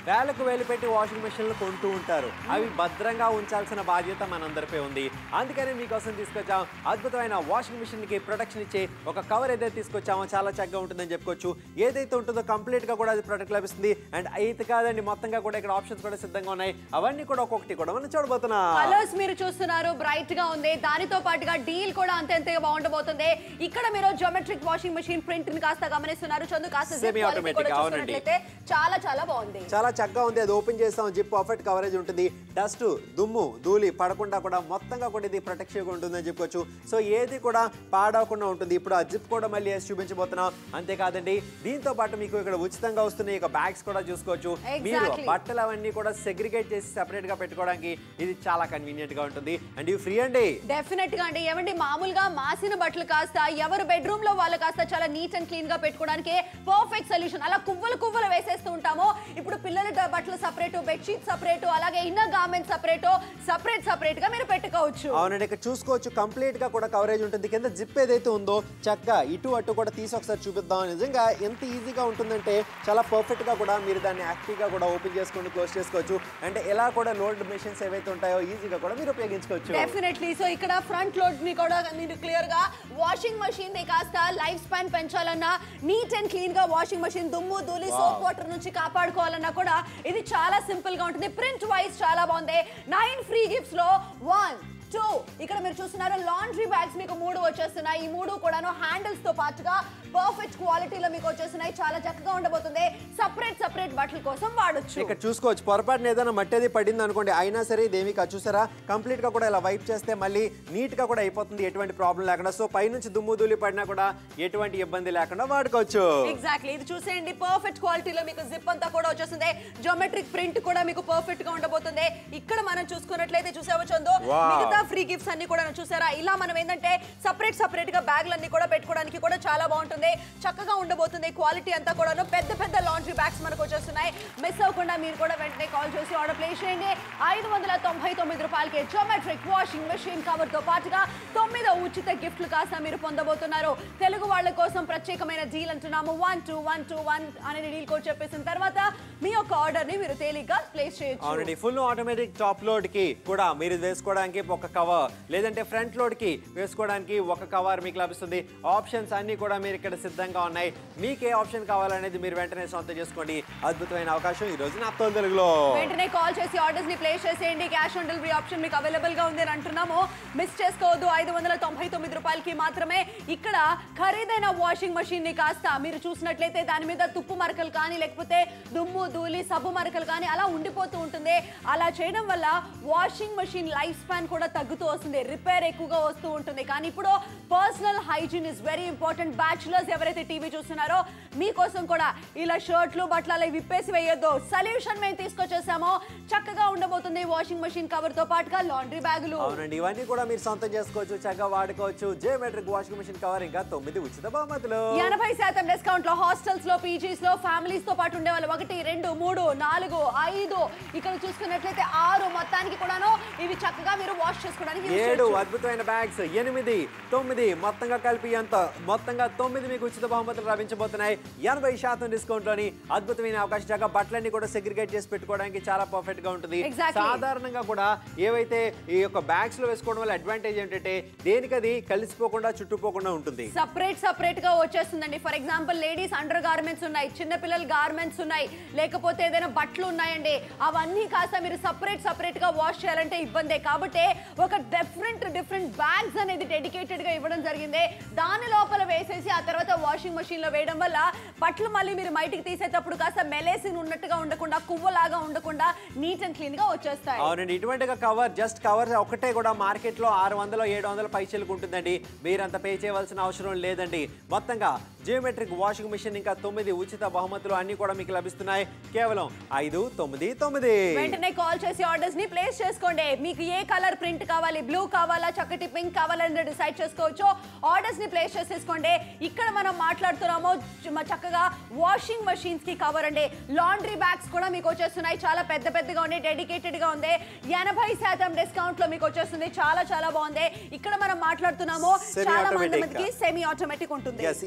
వేలకు వేలు పెట్టి వాషింగ్ మెషిన్లు కొంటూ ఉంటారు అవి భద్రంగా ఉంచాల్సిన బాధ్యత మనందరిపై ఉంది అందుకని మీకోసం తీసుకొచ్చాం అద్భుతమైన వాషింగ్ మిషన్ కి ప్రొటెక్షన్ ఇచ్చే ఒక కవర్ ఏదైతే తీసుకొచ్చామో చాలా చక్కగా ఉంటుందని చెప్పుకోవచ్చు ఏదైతే ఉంటుందో కంప్లీట్ గా కూడా అది ప్రొటెక్ట్ లభిస్తుంది అండ్ అయితే కాదండి మొత్తంగా కూడా ఇక్కడ ఆప్షన్స్ కూడా సిద్ధంగా ఉన్నాయి అవన్నీ కూడా ఒక్కొక్కటి కూడా మనం చూడబోతున్నాం కలర్స్ మీరు చూస్తున్నారు బ్రైట్ గా ఉంది దానితో పాటుగా డీల్ కూడా అంతే అంతగా బాగుండబోతుంది ఇక్కడ మీరు జోమెట్రిక్ వాషింగ్ మెషిన్ ప్రింట్ ని కాస్త గమనిస్తున్నారు చందు కాస్త zip Semi quality automatic, కూడా అవునండి. చూస్తున్నట్లయితే చాలా చాలా బాగుంది చాలా చక్కగా ఉంది అది ఓపెన్ చేస్తాం జిప్ పర్ఫెక్ట్ కవరేజ్ ఉంటుంది డస్ట్ దుమ్ము ధూళి పడకుండా కూడా మొత్తంగా కూడా ఇది ప్రొటెక్షన్ ఉంటుందని చెప్పుకోవచ్చు సో ఏది కూడా పాడవకుండా ఉంటుంది ఇప్పుడు ఆ జిప్ కూడా మళ్ళీ వేసి చూపించబోతున్నాం అంతేకాదండి దీంతో పాటు మీకు ఇక్కడ ఉచితంగా వస్తున్న ఇక బ్యాగ్స్ కూడా చూసుకోవచ్చు మీరు Exactly. బట్టలు అవన్నీ కూడా సెగ్రిగేట్ చేసి సెపరేట్ గా పెట్టుకోవడానికి ఇది చాలా కన్వీనియంట్ గా ఉంటుంది అండ్ ఇవి ఫ్రీ అండి డెఫినెట్ గా అండి ఏమండి మామూలుగా మాసిన బట్టలు కాస్త ఎవరు బెడ్రూమ్ లో వాళ్ళు కాస్త చాలా నీట్ అండ్ క్లీన్ గా పెట్టుకోవడానికి పర్ఫెక్ట్ సొల్యూషన్ అలా కువ్వలు కువ్వలు వేసేస్తూ ఉంటాము ఇప్పుడు పిల్లల డ- బట్టలు సపరేట్ బెడ్షీట్ సపరేట్ అలాగే inner garment separate separate separate గా మీరు పెట్టుకోవచ్చు అవునండి ఇక్కడ చూసుకోవచ్చు కంప్లీట్ గా కూడా కవరేజ్ ఉంటుంది కింద జిప్ ఏదైతే ఉందో చక్కగా ఇటు అటు కూడా తీసి ఒకసారి చూపిద్దాం నిజంగా ఎంత ఈజీగా ఉంటుందంటే చాలా పర్ఫెక్ట్ గా కూడా మీరు దాన్ని యాక్టివ్ గా కూడా ఓపెన్ చేసుకొని క్లోజ్ చేసుకోవచ్చు అంటే ఎలా కూడా లోడ్ మెషిన్స్ ఏవైతే ఉంటాయో ఈజీగా కూడా మీరు ఉపయోగించుకోవచ్చు డెఫినెట్లీ సో ఇక్కడ ఫ్రంట్ లోడ్ ని కూడా మీరు క్లియర్ గా వాషింగ్ మెషిన్ ని కాస్త లైఫ్ స్పాన్ పెంచాలన్నా నీట్ అండ్ క్లీన్ గా వాషింగ్ మెషిన్ దుమ్ము ధూళి Wow. సోప్ వాటర్ నుంచి కాపాడుకోవాలన్నా కూడా ఇది చాలా సింపుల్ గా ఉంటుంది ప్రింట్ వైజ్ చాలా బాగుంది నైన్ ఫ్రీ గిఫ్ట్స్ లో వన్ టూ ఇక్కడ మీరు చూస్తున్నారు లాండ్రీ బ్యాగ్స్ మీకు మూడు వచ్చేస్తున్నాయి ఈ మూడు కూడాను హ్యాండిల్స్ తో పాటుగా పర్ఫెక్ట్ క్వాలిటీలో మీకు వచ్చేస్తున్నాయి చాలా చక్కగా ఉండబోతుంది సపరేట్ సపరేట్ బట్టల కోసం వాడొచ్చు ఇక్కడ చూసుకోవచ్చు పొరపాటున ఏదైనా మట్టి అది పడింది అనుకోండి అయినా సరే ఇదేమి కాదు చూసారా కంప్లీట్ గా కూడా ఇలా వైప్ చేస్తే మళ్ళీ నీట్ గా కూడా అయిపోతుంది ఎటువంటి ప్రాబ్లం లేకుండా సో పైనుంచి దుమ్ము ధూళి పడినా కూడా ఎటువంటి ఇబ్బంది లేకుండా వాడుకోవచ్చు ఎగ్జాక్ట్లీ ఇది చూసేయండి పర్ఫెక్ట్ క్వాలిటీలో మీకు జిప్ అంతా కూడా వచ్చేస్తుంది జోమెట్రిక్ ప్రింట్ కూడా మీకు పర్ఫెక్ట్ గా ఉండబోతుంది ఇక్కడ మనం చూసుకున్నట్లయితే చూసేవచ్చందో Wow. మిగతా ఫ్రీ గిఫ్ట్స్ అన్ని కూడా చూసారా ఇలా మనం ఏంటంటే సపరేట్ సపరేట్ గా బ్యాగ్లు అన్ని కూడా పెట్టుకోవడానికి కూడా చాలా బాగుంటుంది చక్కగా ఉండబోతుంది క్వాలిటీ అంతా కూడా పెద్ద పెద్ద లాండ్రీ బ్యాగ్స్ మనకు వచ్చేస్తున్నాయి మిస్ అవ్వకుండా మీరు కూడా వెంటనే కాల్ చేసి ఆర్డర్ ప్లేస్ చేయండి ఐదు వందల తొంభై తొమ్మిది రూపాయలకి జోమెట్రిక్ వాషింగ్ మెషిన్ కవర్ తో పాటుగా తొమ్మిదో ఉచిత గిఫ్ట్లు కాస్త మీరు పొందబోతున్నారు తెలుగు వాళ్ళ కోసం ప్రత్యేకమైన డీల్ అంటున్నాము one two one two one అనే డీల్ కోడ్ చెప్పేసిన తర్వాత మీ యొక్క ఆర్డర్ ని మీరు తేలిగ్గా ప్లేస్ చేయొచ్చు అవునండి ఫుల్ ఆటోమేటిక్ టాప్ లోడ్ కి కూడా మీరు ఇది వేసుకోవడానికి ఒక కవర్ లేదంటే ఫ్రంట్ లోడ్ కి వేసుకోవడానికి ఒక కవర్ మీకు లభిస్తుంది ఆప్షన్స్ అన్ని కూడా మీరు ఇక్కడ సిద్ధంగా ఉన్నాయి మీకు ఏ ఆప్షన్ కావాలనేది మీరు వెంటనే సొంతం చేసుకోండి అద్భుతమైన అవకాశం ఈ రోజు నాతో తెలుగులో వెంటనే కాల్ చేసి ఆర్డర్స్ ని ప్లేస్ చేసేయండి క్యాష్ ఆన్ డెలివరీ ఆప్షన్ మీకు అవైలబుల్ గా ఉంది అని అంటున్నాము మిస్ చేసుకోవద్దు ఐదు వందల తొంభై తొమ్మిది రూపాయలకి మాత్రమే ఇక్కడ ఖరీదైన వాషింగ్ మెషిన్ ని కాస్త మీరు చూసినట్లయితే దాని మీద తుప్పు మరకలు కానీ లేకపోతే దుమ్ము ధూళి సబ్బు మరకలు కానీ అలా ఉండిపోతూ ఉంటుంది అలా చేయడం వల్ల వాషింగ్ మెషిన్ లైఫ్ స్పాన్ కూడా తగ్గుతూ వస్తుంది రిపేర్ ఎక్కువగా వస్తూ ఉంటుంది కానీ ఇప్పుడు personal hygiene is very important bachelors ఎవరైతే టీవీ చూస్తున్నారో మీకోసం కూడా ఇలా షర్ట్లు బట్టలు అలా విప్పేసి వేయొద్దు సొల్యూషన్ మేము తీసుకొచ్చేసామో చక్కగా ఉండబోతుంది వాషింగ్ మెషిన్ కవర్ తో పాటుగా లాండ్రీ బ్యాగులు అవునండి ఇవన్నీ కూడా మీరు సొంతం చేసుకోవచ్చు చక్కగా వాడుకోవచ్చు జియోమెట్రిక్ వాషింగ్ మెషిన్ కవర్ ఇంకా తొమ్మిది ఉచిత బహుమతులు ఎనభై శాతం డిస్కౌంట్ లో హాస్టల్స్ లో పీజీస్ లో ఫ్యామిలీస్ తో పాటు ఉండే వాళ్ళు ఒకటి రెండు మూడు నాలుగు ఐదు ఇక్కడ చూసుకున్నట్లయితే ఆరు మొత్తానికి కూడాను ఇవి చక్కగా మీరు వాష్ చేసుకోవడానికి use ఏడు చేయొచ్చు. అద్భుతమైన బ్యాగ్స్ ఎనిమిది తొమ్మిది మొత్తంగా కలిపి ఎంత మొత్తంగా తొమ్మిది మీకు ఉచిత బహుమతులు లభించబోతున్నాయి ఎనభై శాతం డిస్కౌంట్ లోని అద్భుతమైన అవకాశం చక్కగా బట్టలన్నీ కూడా సెగ్రిగేట్ చేసి పెట్టుకోవడానికి చాలా పర్ఫెక్ట్ గా ఉంటుంది Exactly. సాధారణంగా కూడా ఏవైతే ఈ యొక్క బ్యాగ్స్ లో వేసుకోవడం వల్ల అడ్వాంటేజ్ ఏంటంటే దేనికది కలిసిపోకుండా చుట్టుపోకుండా ఉంటుంది సపరేట్ సపరేట్ గా వచ్చేస్తుందండి for example ladies undergarments ఉన్నాయి చిన్న పిల్లల గార్మెంట్స్ ఉన్నాయి లేకపోతే ఏదైనా బట్టలు ఉన్నాయండి అవన్నీ కాస్త మీరు సపరేట్ సపరేట్ గా వాష్ చేయాలంటే ఇబ్బందే కాబట్టి ఒక డిఫరెంట్ డిఫరెంట్ బ్యాగ్స్ అనేది డెడికేటెడ్ గా ఇవ్వడం జరిగింది దాని లోపల వేసేసి ఆ తర్వాత వాషింగ్ మెషిన్ లో వేయడం వల్ల బట్టలు మళ్ళీ మీరు బయటికి తీసేటప్పుడు కాస్త మెలేసి ఉన్నట్టుగా ఉండకుండా కువ్వలాగా ఉండకుండా నీట్ అండ్ క్లీన్ గా వచ్చేస్తాయి అవునండి ఇటువంటి కవర్ జస్ట్ కవర్ ఒకటే కూడా మార్కెట్ లో ఆరు వందలు ఏడు వందల పైసలకు ఉంటుందండి మీరంత పే చేయవలసిన అవసరం లేదండి మొత్తంగా జియోమెట్రిక్ వాషింగ్ మిషన్ ఇంకా తొమ్మిది ఉచిత బహుమతులు అన్ని కూడా మీకు లభిస్తున్నాయి కేవలం ఐదు తొమ్మిది తొమ్మిది వెంటనే కాల్ చేసి ఆర్డర్స్ ని ప్లేస్ చేసుకోండి మీకు ఏ కలర్ ప్రింట్ కావాలి బ్లూ కావాలా చక్కటి పింక్ కావాలని డిసైడ్ చేసుకోవచ్చు ఆర్డర్స్ ని ప్లేస్ చేసేసుకోండి ఇక్కడ మనం మాట్లాడుతున్నామో చ- మ- చక్కగా వాషింగ్ మషీన్స్ కి కవర్ అండి లాండ్రీ బ్యాగ్స్ కూడా మీకు వచ్చేస్తున్నాయి చాలా పెద్ద పెద్దగా ఉన్నాయి డెడికేటెడ్ గా ఉంది ఎనభై శాతం డిస్కౌంట్ లో మీకు వచ్చేస్తుంది చాలా చాలా బాగుంది ఇక్కడ మనం మాట్లాడుతున్నామో Semi చాలా మంది automatic. మందికి సెమీ ఆటోమేటిక్ ఉంటుంది ఎస్ ఈజీగా కూడా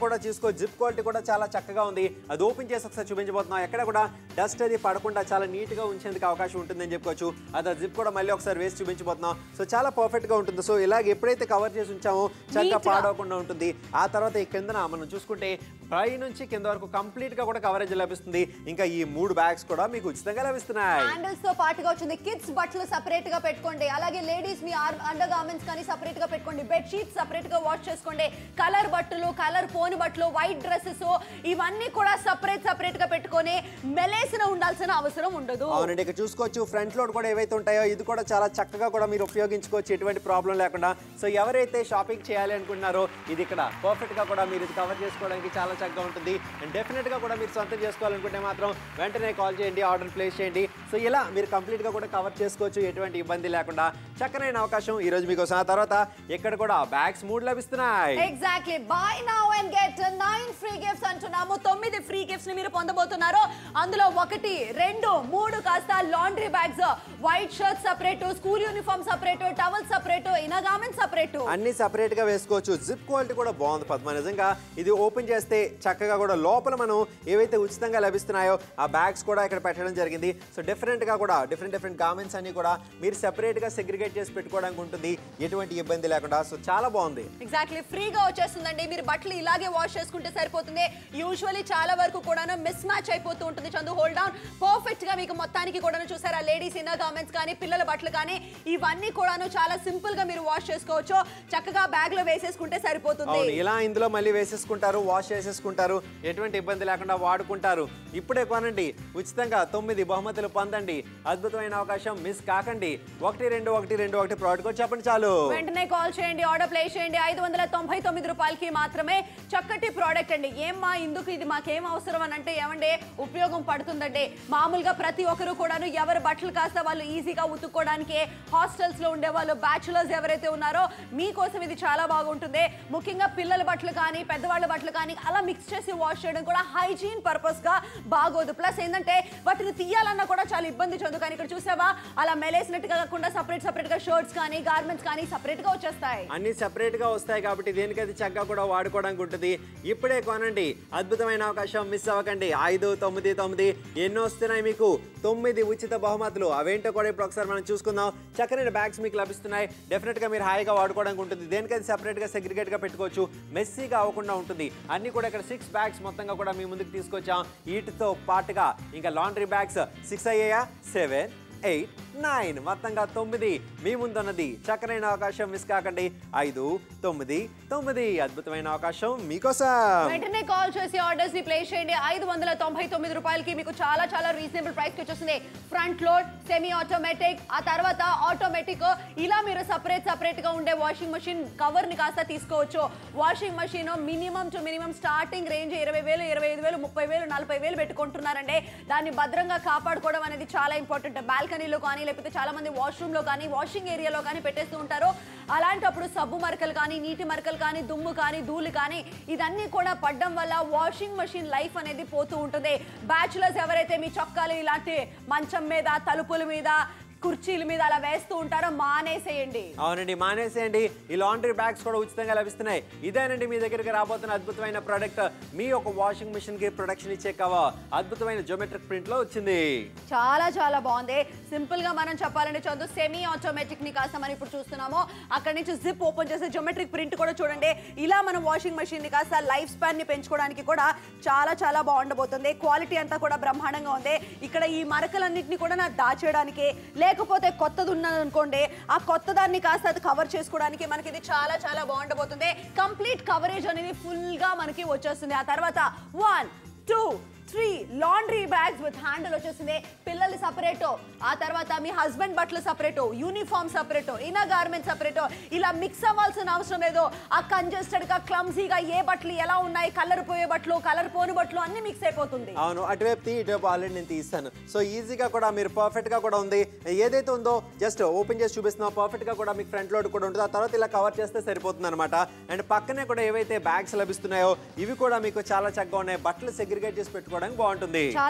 కూడా చూసుకో జిప్ క్వాలిటీ కూడా చాలా చక్కగా ఉంది అది ఓపెన్ చేసి ఒకసారి చూపించబోతున్నాం ఎక్కడ కూడా డస్ట్ అది పడకుండా చాలా నీట్ గా ఉంచేందుకు అవకాశం ఉంటుందని చెప్పుకోవచ్చు అది జిప్ కూడా మళ్ళీ ఒకసారి వేసి చూపించబోతున్నాం సో చాలా పర్ఫెక్ట్ గా ఉంటుంది సో ఇలాగ ఎప్పుడైతే కవర్ చేసి ఉంచామో చక్కగా Neat గా. పాడవకుండా ఉంటుంది ఆ తర్వాత ఈ కిందన మనం చూసుకుంటే పై నుంచి కింద వరకు కంప్లీట్ గా కూడా కవరేజ్ లభిస్తుంది ఇంకా ఈ మూడు బ్యాగ్స్ కూడా మీకు ఉచితంగా లభిస్తున్నాయి హ్యాండిల్స్ తో పాటుగా వచ్చింది కిడ్స్ బట్టలు సపరేట్ గా పెట్టుకోండి అలాగే లేడీస్ మీ అండర్ గార్మెంట్స్ కానీ సపరేట్ గా పెట్టుకోండి బెడ్ షీట్స్ సపరేట్ గా వాష్ చేసుకోండి కలర్ బట్టలు కలర్ పోని బట్టలు వైట్ డ్రెస్సెస్ ఇవన్నీ కూడా సపరేట్ సపరేట్ గా పెట్టుకొని మెలేసిన ఉండాల్సిన అవసరం ఉండదు అవునండి ఇక్కడ చూసుకోవచ్చు ఫ్రంట్ లోడ్ కూడా ఏవైతే ఉంటాయో ఇది కూడా చాలా చక్కగా కూడా మీరు ఉపయోగించుకోవచ్చు ఎటువంటి ప్రాబ్లం లేకుండా సో ఎవరైతే షాపింగ్ చేయాలి అనుకుంటున్నారో ఇది ఇక్కడ పర్ఫెక్ట్ గా కూడా మీరు ఇది కవర్ చేసుకోవడానికి చాలా చక్కగా ఉంటుంది అండ్ డెఫినెట్ గా కూడా మీరు సొంతం చేసుకోవాలనుకుంటే మాత్రం వెంటనే కాల్ చేయండి ఆర్డర్ ప్లేస్ చేయండి సో ఇలా మీరు కంప్లీట్ గా కూడా కవర్ చేసుకోవచ్చు ఎటువంటి ఇబ్బంది లేకుండా చక్కనైన అవకాశం ఈ రోజు మీకోసం ఆ తర్వాత ఇక్కడ కూడా బ్యాగ్స్ మూడు లభిస్తున్నాయి exactly buy now and get nine free gifts అంటున్నాము తొమ్మిది ఫ్రీ గిఫ్ట్స్ ని మీరు పొందబోతున్నారు అందులో ఒకటి రెండు మూడు కాస్త laundry bags white shirt separate school uniform separate towel separate ఇనగామెన్ సపరేట్ అన్ని సపరేట్ గా వేసుకోవచ్చు జిప్ క్వాలిటీ కూడా బాగుంది పద్మ నిజంగా ఇది ఓపెన్ చేస్తే చక్కగా కూడా లోపల మనం ఏవైతే ఉచితంగా లభిస్తున్నాయో ఆ బ్యాగ్స్ కూడా ఇక్కడ పెట్టడం జరిగింది సో డిఫరెంట్ గా కూడా డిఫరెంట్ డిఫరెంట్ గార్మెంట్స్ అన్ని కూడా మీరు సెపరేట్ గా సెగ్రిగేట్ చేసి పెట్టుకోవడానికి ఉంటుంది ఎటువంటి ఇబ్బంది లేకుండా సో చాలా బాగుంది ఎగ్జాక్ట్లీ ఫ్రీగా వచ్చేస్తుందండి మీరు బట్టలు ఇలాగే వాష్ చేసుకుంటే సరిపోతుంది యూజువల్లీ చాలా వరకు కూడాను మిస్ మ్యాచ్ అయిపోతూ ఉంటుంది చందు హోల్డ్ డౌన్ పర్ఫెక్ట్ గా మీకు మొత్తానికి కూడాను చూసారా లేడీస్ ఇన్నర్ గార్మెంట్స్ కానీ పిల్లల బట్టలు కానీ ఇవన్నీ కూడాను చాలా సింపుల్ గా మీరు వాష్ చేసుకోవచ్చు చక్కగా బ్యాగ్ లో వేసేసుకుంటే సరిపోతుంది అవును ఇలా ఇందులో మళ్ళీ వేసేసుకుంటారు వాష్ చేసేసుకుంటారు ఎటువంటి ఇబ్బంది లేకుండా వాడుకుంటారు ఇప్పుడే కొనండి ఉచితంగా తొమ్మిది బహుమతులు పొందండి అద్భుతమైన అవకాశం మిస్ కాకండి ఒకటి రెండు ఒకటి రెండు ఒకటి ప్రోడక్ట్ కోడ్ చెప్పండి చాలు వెంటనే కాల్ చేయండి ఆర్డర్ ప్లేస్ చేయండి ఐదు వందల తొంభై తొమ్మిది రూపాయలకి మాత్రమే చక్కటి ప్రోడక్ట్ అండి ఏమ్మా ఇందుకు ఇది మాకేం అవసరం అని అంటే ఏమంటే ఉపయోగం పడుతుందండి మామూలుగా ప్రతి ఒక్కరు కూడాను ఎవరి బట్టలు కాస్త వాళ్ళు ఈజీగా ఉతుక్కోవడానికి హాస్టల్స్ లో ఉండే వాళ్ళు బ్యాచులర్స్ ఎవరైతే ఉన్నారో మీకోసం ఇది చాలా బాగుంటుంది ముఖ్యంగా పిల్లల బట్టలు కానీ పెద్దవాళ్ళ బట్టలు కానీ అలా మిక్స్ చేసి వాష్ చేయడం కూడా హైజీన్ పర్పస్ గా బాగోదు ప్లస్ ఏంటంటే వాటిని తీయాలన్నా కూడా చాలా ఇబ్బంది చెందు కానీ ఇక్కడ చూసావా అలా మెలేసినట్టుగా కాకుండా సపరేట్ సపరేట్ గా షర్ట్స్ కానీ గార్మెంట్స్ కానీ సపరేట్ గా వచ్చేస్తాయి అన్ని సెపరేట్ గా వస్తాయి కాబట్టి దేనికైతే చక్కగా కూడా వాడుకోవడానికి ఉంటుంది ఇప్పుడే కొనండి అద్భుతమైన అవకాశం మిస్ అవ్వకండి ఐదు తొమ్మిది తొమ్మిది ఎన్నో వస్తున్నాయి మీకు తొమ్మిది ఉచిత బహుమతులు అవేంటో కూడా ఇప్పుడు ఒకసారి మనం చూసుకుందాం చక్కని బ్యాగ్స్ మీకు లభిస్తున్నాయి డెఫినెట్ గా మీరు హాయిగా వాడుకోవడానికి ఉంటుంది దేనికైతే సెపరేట్ గా సెగ్రిగేట్ గా పెట్టుకోవచ్చు మెస్సీగా అవ్వకుండా ఉంటుంది అన్ని కూడా ఇక్కడ సిక్స్ బ్యాగ్స్ మొత్తంగా కూడా మీ ముందుకు తీసుకొచ్చాం వీటితో పాటుగా ఇంకా లాండ్రీ బ్యాగ్స్ సిక్స్ అయ్యాయా సెవెన్ ఎయిట్ నైన్ మొత్తంగా తొమ్మిది మీ ముందున్నది చక్కనైన అవకాశం మిస్ కాకండి ఐదు తొమ్మిది తొమ్మిది అద్భుతమైన అవకాశం మీకోసం వెంటనే కాల్ చేసి ఆర్డర్స్ ని ప్లేస్ చేయండి ఐదు వందల తొంభై తొమ్మిది రూపాయలకి మీకు చాలా చాలా రీజనబుల్ ప్రైస్ కి వచ్చేస్తుంది ఫ్రంట్ లోడ్ సెమీ ఆటోమేటిక్ ఆ తర్వాత ఆటోమేటిక్ ఇలా మీరు సపరేట్ సపరేట్ గా ఉండే వాషింగ్ మెషిన్ కవర్ ని కాస్త తీసుకోవచ్చు washing machine minimum to minimum starting range ఇరవై వేలు ఇరవై ఐదు వేలు ముప్పై వేలు నలభై వేలు పెట్టుకుంటున్నారంటే దాన్ని భద్రంగా కాపాడుకోవడం అనేది చాలా ఇంపార్టెంట్ బాల్కనీలో కానీ లేకపోతే చాలా మంది వాష్రూమ్ లో కానీ వాషింగ్ ఏరియాలో కానీ పెట్టేస్తూ ఉంటారు అలాంటప్పుడు సబ్బు మరకలు కానీ నీటి మరకలు కానీ దుమ్ము కానీ ధూళి కానీ ఇదన్నీ కూడా పడ్డం వల్ల వాషింగ్ మెషిన్ లైఫ్ అనేది పోతూ ఉంటుంది బ్యాచులర్స్ ఎవరైతే మీ చొక్కాలు ఇలాంటి మంచం మీద తలుపుల మీద కుర్చీల మీద అలా వేస్తూ ఉంటారో మానేసేయండి అవునండి మానేసేయండి ఈ లాండ్రీ బ్యాగ్స్ కూడా ఉచితంగా లభిస్తున్నాయి ఇదేనండి మీ దగ్గరికి రాబోతున్న అద్భుతమైన ప్రోడక్ట్ మీ ఒక వాషింగ్ మిషన్ కి ప్రొడక్షన్ ఇచ్చే కవర్ అద్భుతమైన జోమెట్రిక్ ప్రింట్ లో వచ్చింది చాలా చాలా బాగుంది సింపుల్ గా మనం చెప్పాలంటే చదువు సెమీ ఆటోమేటిక్ ని కాస్త మనం ఇప్పుడు చూస్తున్నాము అక్కడ నుంచి జిప్ ఓపెన్ చేసే జోమెట్రిక్ ప్రింట్ కూడా చూడండి ఇలా మనం వాషింగ్ మెషిన్ ని కాస్త లైఫ్ స్పాన్ ని పెంచుకోవడానికి కూడా చాలా చాలా బాగుండబోతుంది క్వాలిటీ అంతా కూడా బ్రహ్మాండంగా ఉంది ఇక్కడ ఈ మరకలన్నింటినీ కూడా నా దాచేయడానికి లేకపోతే కొత్తది ఉన్నది అనుకోండి ఆ కొత్త దాన్ని కాస్త అది కవర్ చేసుకోవడానికి మనకి ఇది చాలా చాలా బాగుండబోతుంది కంప్లీట్ కవరేజ్ అనేది ఫుల్ గా మనకి వచ్చేస్తుంది ఆ తర్వాత one two three laundry bags with handle వచ్చేసింది పిల్లలు సపరేటో ఆ తర్వాత మీ హస్బెండ్ బట్టలు సపరేటో యూనిఫామ్ సపరేటో ఇన్నర్ గార్మెంట్ సపరేటో ఇలా మిక్స్ అవ్వాల్సిన అవసరం లేదు ఆ కంజెస్టెడ్ గా క్లమ్సీగా ఏ బట్టలు ఎలా ఉన్నాయి కలర్ పోయే బట్టలు కలర్ పోని బట్టలు అన్ని మిక్స్ అయిపోతుంది అవును అటువైపు తీ ఇటువైపు ఆల్రెడీ నేను తీస్తాను సో ఈజీగా కూడా మీరు పర్ఫెక్ట్ గా కూడా ఉంది ఏదైతే ఉందో జస్ట్ ఓపెన్ చేసి చూపిస్తున్నాం పర్ఫెక్ట్ గా కూడా మీకు ఫ్రంట్ లోడ్ కూడా ఉంటుంది ఆ తర్వాత ఇలా కవర్ చేస్తే సరిపోతుంది అనమాట అండ్ పక్కనే కూడా ఏవైతే బ్యాగ్స్ లభిస్తున్నాయో ఇవి కూడా మీకు చాలా చక్కగా ఉన్నాయి బట్టలు సెగ్రిగేట్ చేసి పెట్టుకోవడానికి బాగుంటుంది చాలా నీట్ గా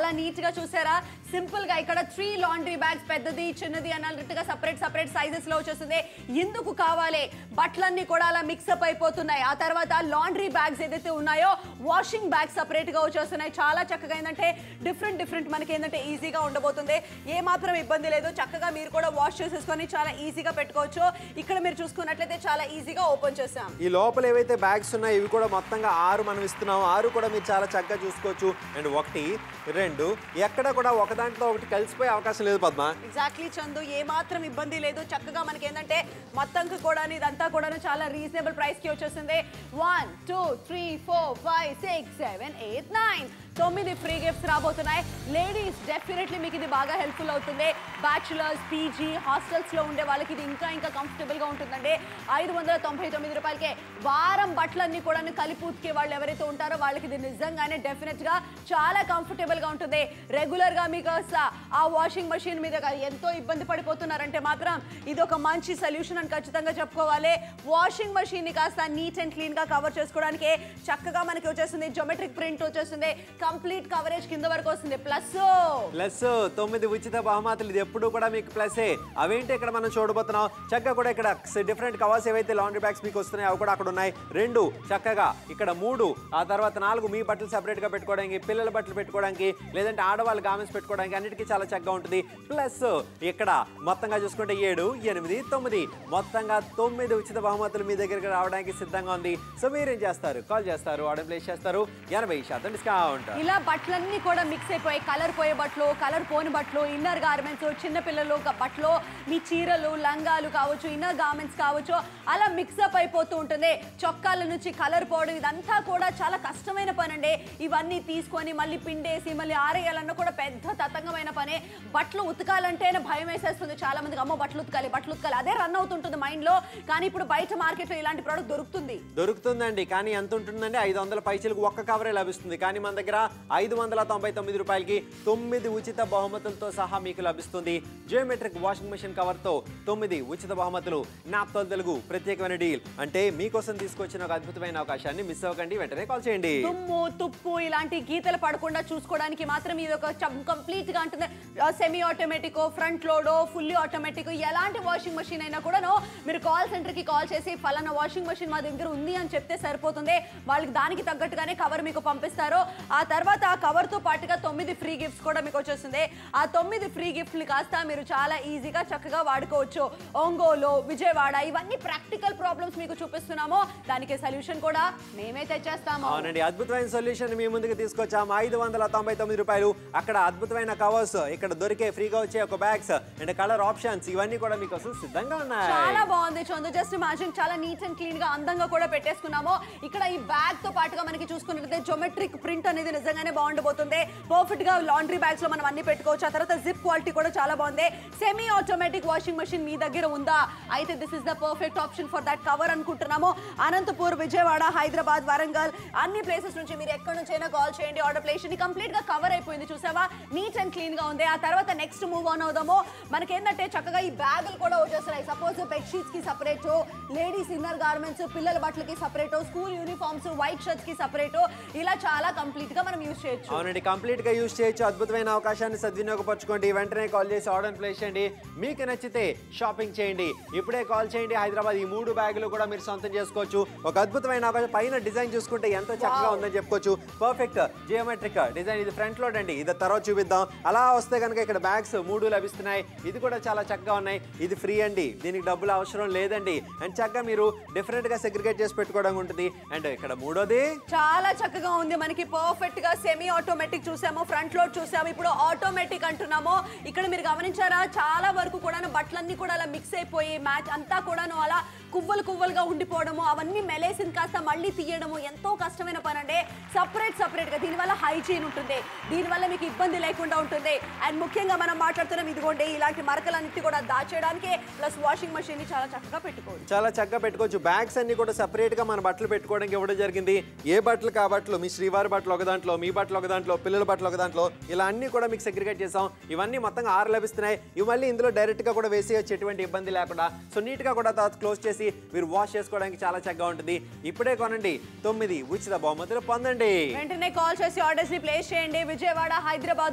గా చూసారా సింపుల్ గా ఇక్కడ త్రీ లాండ్రీ బ్యాగ్స్ పెద్దది చిన్నది అన్నట్టుగా సపరేట్ సపరేట్ సైజెస్ లో వచ్చేస్తుంది ఎందుకు కావాలి బట్టలన్నీ కూడా అలా మిక్సప్ అయిపోతున్నాయి ఆ తర్వాత లాండ్రీ బ్యాగ్స్ ఏదైతే ఉన్నాయో వాషింగ్ బ్యాగ్స్ సపరేట్ గా వచ్చేస్తున్నాయి చాలా చక్కగా ఏంటంటే డిఫరెంట్ డిఫరెంట్ మనకి ఏంటంటే ఈజీగా ఉండబోతుంది ఏ మాత్రం ఇబ్బంది లేదు చక్కగా మీరు కూడా వాష్ చేసేసుకొని చాలా ఈజీగా పెట్టుకోవచ్చు ఇక్కడ మీరు చూసుకున్నట్లయితే చాలా ఈజీగా ఓపెన్ చేసాం ఈ లోపల ఏవైతే బ్యాగ్స్ ఉన్నాయో ఇవి కూడా మొత్తంగా ఆరు మనం ఇస్తున్నాం ఆరు కూడా మీరు చాలా చక్కగా చూసుకోవచ్చు అండ్ ఒకటి రెండు ఎక్కడ కూడా ఒక దాంట్లో ఒకటి కలిసిపోయే అవకాశం లేదు పద్మ ఎగ్జాక్ట్లీ చందు ఏ మాత్రం ఇబ్బంది లేదు చక్కగా మనకి ఏంటంటే మొత్తంకి కూడా ఇదంతా కూడా చాలా రీజనబుల్ ప్రైస్ కి వచ్చేసింది one two three four five six seven eight nine తొమ్మిది ఫ్రీ గిఫ్ట్స్ రాబోతున్నాయి లేడీస్ డెఫినెట్లీ మీకు ఇది బాగా హెల్ప్ఫుల్ అవుతుంది బ్యాచులర్స్ పీజీ హాస్టల్స్ లో ఉండే వాళ్ళకి ఇది ఇంకా ఇంకా కంఫర్టబుల్ గా ఉంటుందండి ఐదు వందల తొంభై తొమ్మిది రూపాయలకే వారం బట్టలన్నీ కూడా కలిపి ఉతికే వాళ్ళు ఎవరైతే ఉంటారో వాళ్ళకి ఇది నిజంగానే డెఫినెట్ గా చాలా కంఫర్టబుల్ గా ఉంటుంది రెగ్యులర్ గా మీకు అసలు ఆ వాషింగ్ మెషిన్ మీద గా ఎంతో ఇబ్బంది పడిపోతున్నారంటే మాత్రం ఇది ఒక మంచి సొల్యూషన్ అని ఖచ్చితంగా చెప్పుకోవాలి వాషింగ్ మెషిన్ ని కాస్త నీట్ అండ్ క్లీన్ గా కవర్ చేసుకోవడానికి చక్కగా మనకి వచ్చేస్తుంది జోమెట్రిక్ ప్రింట్ వచ్చేస్తుంది కంప్లీట్ కవరేజ్ కింద వరకు వస్తుంది ప్లస్ ప్లస్ తొమ్మిది ఉచిత బహుమతులు ఇది ఎప్పుడు కూడా మీకు ప్లసే అవేంటి ఇక్కడ మనం చూడబోతున్నాం చక్కగా కూడా ఇక్కడ డిఫరెంట్ కవర్స్ ఏవైతే లాండ్రీ బ్యాగ్స్ మీకు వస్తున్నాయో అవి కూడా అక్కడ ఉన్నాయి రెండు చక్కగా ఇక్కడ మూడు ఆ తర్వాత నాలుగు మీ బట్టలు separate గా పెట్టుకోవడానికి పిల్లల బట్టలు పెట్టుకోవడానికి లేదంటే ఆడవాళ్ళు గామెన్స్ పెట్టుకోవడానికి అన్నిటికీ చాలా చక్కగా ఉంటుంది ప్లస్ ఇక్కడ మొత్తంగా చూసుకుంటే ఏడు ఎనిమిది తొమ్మిది మొత్తంగా తొమ్మిది ఉచిత బహుమతులు మీ దగ్గరికి రావడానికి సిద్ధంగా ఉంది సో మీరేం చేస్తారు కాల్ చేస్తారు ఆర్డర్ ప్లేస్ చేస్తారు ఎనభై శాతం డిస్కౌంట్ ఇలా బట్టలన్నీ కూడా మిక్స్ అయిపోయి కలర్ పోయే బట్టలు కలర్ పోని బట్టలు ఇన్నర్ గార్మెంట్స్ చిన్న పిల్లలు గ- బట్టలు మీ చీరలు లంగాలు కావచ్చు ఇన్నర్ గార్మెంట్స్ కావచ్చు అలా మిక్సప్ అయిపోతూ ఉంటుంది చొక్కాల నుంచి కలర్ పోవడం ఇదంతా కూడా చాలా కష్టమైన పని అండి ఇవన్నీ తీసుకొని మళ్ళీ పిండేసి మళ్ళీ ఆరేయాలన్నా కూడా పెద్ద తతంగమైన పనే బట్టలు ఉతకాలంటేనే భయం వేసేస్తుంది చాలా మందికి అమ్మో బట్టలు ఉతకాలి బట్టలు ఉతకాలి అదే రన్ అవుతుంటుంది మైండ్ లో కానీ ఇప్పుడు బయట మార్కెట్లో ఇలాంటి ప్రోడక్ట్ దొరుకుతుంది దొరుకుతుందండి కానీ ఎంత ఉంటుందండి ఐదు వందల పైసలకు ఒక్క కవరే లభిస్తుంది కానీ మన దగ్గర ఐదు వందల తొంభై తొమ్మిది రూపాయలకి తొమ్మిది ఉచిత బహుమతులతో సహా మీకు లభిస్తుంది జియోమెట్రిక్ వాషింగ్ మెషిన్ కవర్తో తొమ్మిది ఉచిత బహుమతులు నాప్తోల్ తెలుగు ప్రత్యేకమైన డీల్ అంటే మీకోసం తీసుకొచ్చిన ఒక అద్భుతమైన అవకాశాన్ని మిస్ అవ్వకండి వెంటనే కాల్ చేయండి తుమ్ము తుప్పు ఇలాంటి గీతలు పడకుండా చూసుకోవడానికి మాత్రం ఇది ఒక కంప్లీట్ గా ఉంటుంది సెమీ ఆటోమేటిక్ ఫ్రంట్ లోడో ఫుల్లీ ఆటోమేటిక్ ఎలాంటి వాషింగ్ మెషిన్ అయినా కూడాను మీరు కాల్ సెంటర్ కి కాల్ చేసి ఫలానా వాషింగ్ మెషిన్ మా దగ్గర ఉంది అని చెప్తే సరిపోతుంది వాళ్ళకి దానికి తగ్గట్టుగానే కవర్ మీకు పంపిస్తారు ఆ తర్వాత ఆ కవర్ తో పాటుగా తొమ్మిది ఫ్రీ గిఫ్ట్స్ కూడా మీకు వచ్చేస్తుంది ఆ తొమ్మిది ఫ్రీ గిఫ్ట్లు కాస్త మీరు చాలా ఈజీగా చక్కగా వాడుకోవచ్చు ఒంగోలు విజయవాడ ఇవన్నీ ప్రాక్టికల్ ప్రాబ్లమ్స్ మీకు చూపిస్తున్నాము దానికి సొల్యూషన్ కూడా మేమే తెచ్చేస్తాము అవునండి అద్భుతమైన సొల్యూషన్ మీ ముందుకు తీసుకొచ్చాం ఐదు వందల తొంభై తొమ్మిది రూపాయలు అక్కడ అద్భుతమైన కవర్స్ ఇక్కడ దొరికే ఫ్రీగా వచ్చే ఒక బ్యాగ్స్ అండ్ కలర్ ఆప్షన్స్ ఇవన్నీ కూడా మీకోసం సిద్ధంగా ఉన్నాయి చాలా బాగుంది చందు జస్ట్ ఇమాజిన్ చాలా నీట్ అండ్ క్లీన్ గా అందంగా కూడా పెట్టేసుకున్నాము ఇక్కడ ఈ బ్యాగ్ తో పాటుగా మనకి చూసుకున్నట్లయితే జోమెట్రిక్ ప్రింట్ అనేది నిజంగానే బాగుండబోతుంది పర్ఫెక్ట్ గా లాండ్రీ బ్యాగ్స్ లో మనం అన్ని పెట్టుకోవచ్చు ఆ తర్వాత జిప్ క్వాలిటీ కూడా చాలా బాగుంది సెమీ ఆటోమేటిక్ వాషింగ్ మెషిన్ మీ దగ్గర ఉందా అయితే this is the perfect option for that cover అనుకుంటున్నాము అనంతపూర్ విజయవాడ హైదరాబాద్ వరంగల్ అన్ని ప్లేసెస్ నుంచి మీరు ఎక్కడి నుంచి అయినా కాల్ చేయండి ఆర్డర్ ప్లేస్ చేయండి కంప్లీట్ గా కవర్ అయిపోయింది చూసావా నీట్ అండ్ క్లీన్ గా ఉంది ఆ తర్వాత నెక్స్ట్ మూవ్ ఆన్ అవుదాము మనకేంటంటే చక్కగా ఈ బ్యాగులు కూడా వచ్చేస్తున్నాయి సపోజ్ బెడ్ షీట్స్ కి సపరేట్ లేడీస్ ఇన్నర్ గార్మెంట్స్ పిల్లల బట్టలకి separate school uniforms white shirts కి సపరేట్ ఇలా చాలా కంప్లీట్ గా మనం యూస్ చేయొచ్చు అవునండి కంప్లీట్ గా యూజ్ చేయొచ్చు అద్భుతమైన అవకాశాన్ని సద్వినియోగపరచుకోండి వెంటనే కాల్ చేసి ఆర్డర్ ప్లేస్ చేయండి మీకు నచ్చితే షాపింగ్ చేయండి ఇప్పుడే కాల్ చేయండి హైదరాబాద్ ఈ మూడు బ్యాగులు కూడా మీరు సొంతం చేసుకోవచ్చు ఒక అద్భుతమైన అవకాశం పైన డిజైన్ చూసుకుంటే ఎంతో చక్కగా ఉందని చెప్పుకోవచ్చు పర్ఫెక్ట్ జియోమెట్రిక్ డిజైన్ ఇది ఫ్రంట్ లోడ్ అండి ఇది తర్వాత చూపిద్దాం అలా వస్తే కనుక ఇక్కడ బ్యాగ్స్ మూడు లభిస్తున్నాయి ఇది కూడా చాలా చక్కగా ఉన్నాయి ఇది ఫ్రీ అండి దీనికి డబ్బులు అవసరం లేదండి అండ్ చక్కగా మీరు డిఫరెంట్ గా సెగ్రిగేట్ చేసి పెట్టుకోవడం ఉంటుంది అండ్ ఇక్కడ మూడోది చాలా చక్కగా ఉంది మనకి పర్ఫెక్ట్ గా సెమీ ఆటోమేటిక్ చూసాము ఫ్రంట్ లోడ్ చూసాము ఇప్పుడు ఆటోమేటిక్ అంటున్నాము ఇక్కడ మీరు గమనించారా చాలా వరకు కూడా బట్టలన్నీ కూడా అలా మిక్స్ అయిపోయి మ్యాచ్ అంతా కూడాను అలా కువ్వలు కువ్వలుగా ఉండిపోవడము అవన్నీ మెలేసిన కాస్త మళ్ళీ తీయడము ఎంతో కష్టమైన పని అంటే సపరేట్ సపరేట్ గా దీనివల్ల హైజీన్ ఉంటుంది దీనివల్ల మీకు ఇబ్బంది లేకుండా ఉంటుంది అండ్ ముఖ్యంగా మనం మాట్లాడుతున్నాం ఇదిగోండి ఇలాంటి మరకలన్నిటి కూడా దాచేయడానికి ప్లస్ వాషింగ్ మెషిన్ ని చాలా చక్కగా పెట్టుకోవచ్చు చాలా చక్కగా పెట్టుకోవచ్చు బ్యాగ్స్ అన్ని కూడా సెపరేట్ గా మన బట్టలు పెట్టుకోవడానికి ఇవ్వడం జరిగింది ఏ బట్టలు కా బట్టలు మీ శ్రీవారి బట్టలు ఒక దాంట్లో మీ బట్టలు ఒక దాంట్లో పిల్లల బట్టలు ఒక దాంట్లో ఇలా అన్ని కూడా మీకు సెగ్రిగేట్ చేసాం ఇవన్నీ మొత్తంగా ఆరు లభిస్తున్నాయి ఇవి మళ్ళీ ఇందులో డైరెక్ట్ గా కూడా వేసేయచ్చు ఎటువంటి ఇబ్బంది లేకుండా సో నీట్ గా కూడా తర్వాత క్లోజ్ చేసి మీరు వాష్ చేసుకోవడానికి చాలా చక్కగా ఉంటుంది ఇప్పుడే కొనండి తొమ్మిది ఉచిత బహుమతులు పొందండి వెంటనే కాల్ చేసి ఆర్డర్స్ ని ప్లేస్ చేయండి విజయవాడ హైదరాబాద్ వరంగల్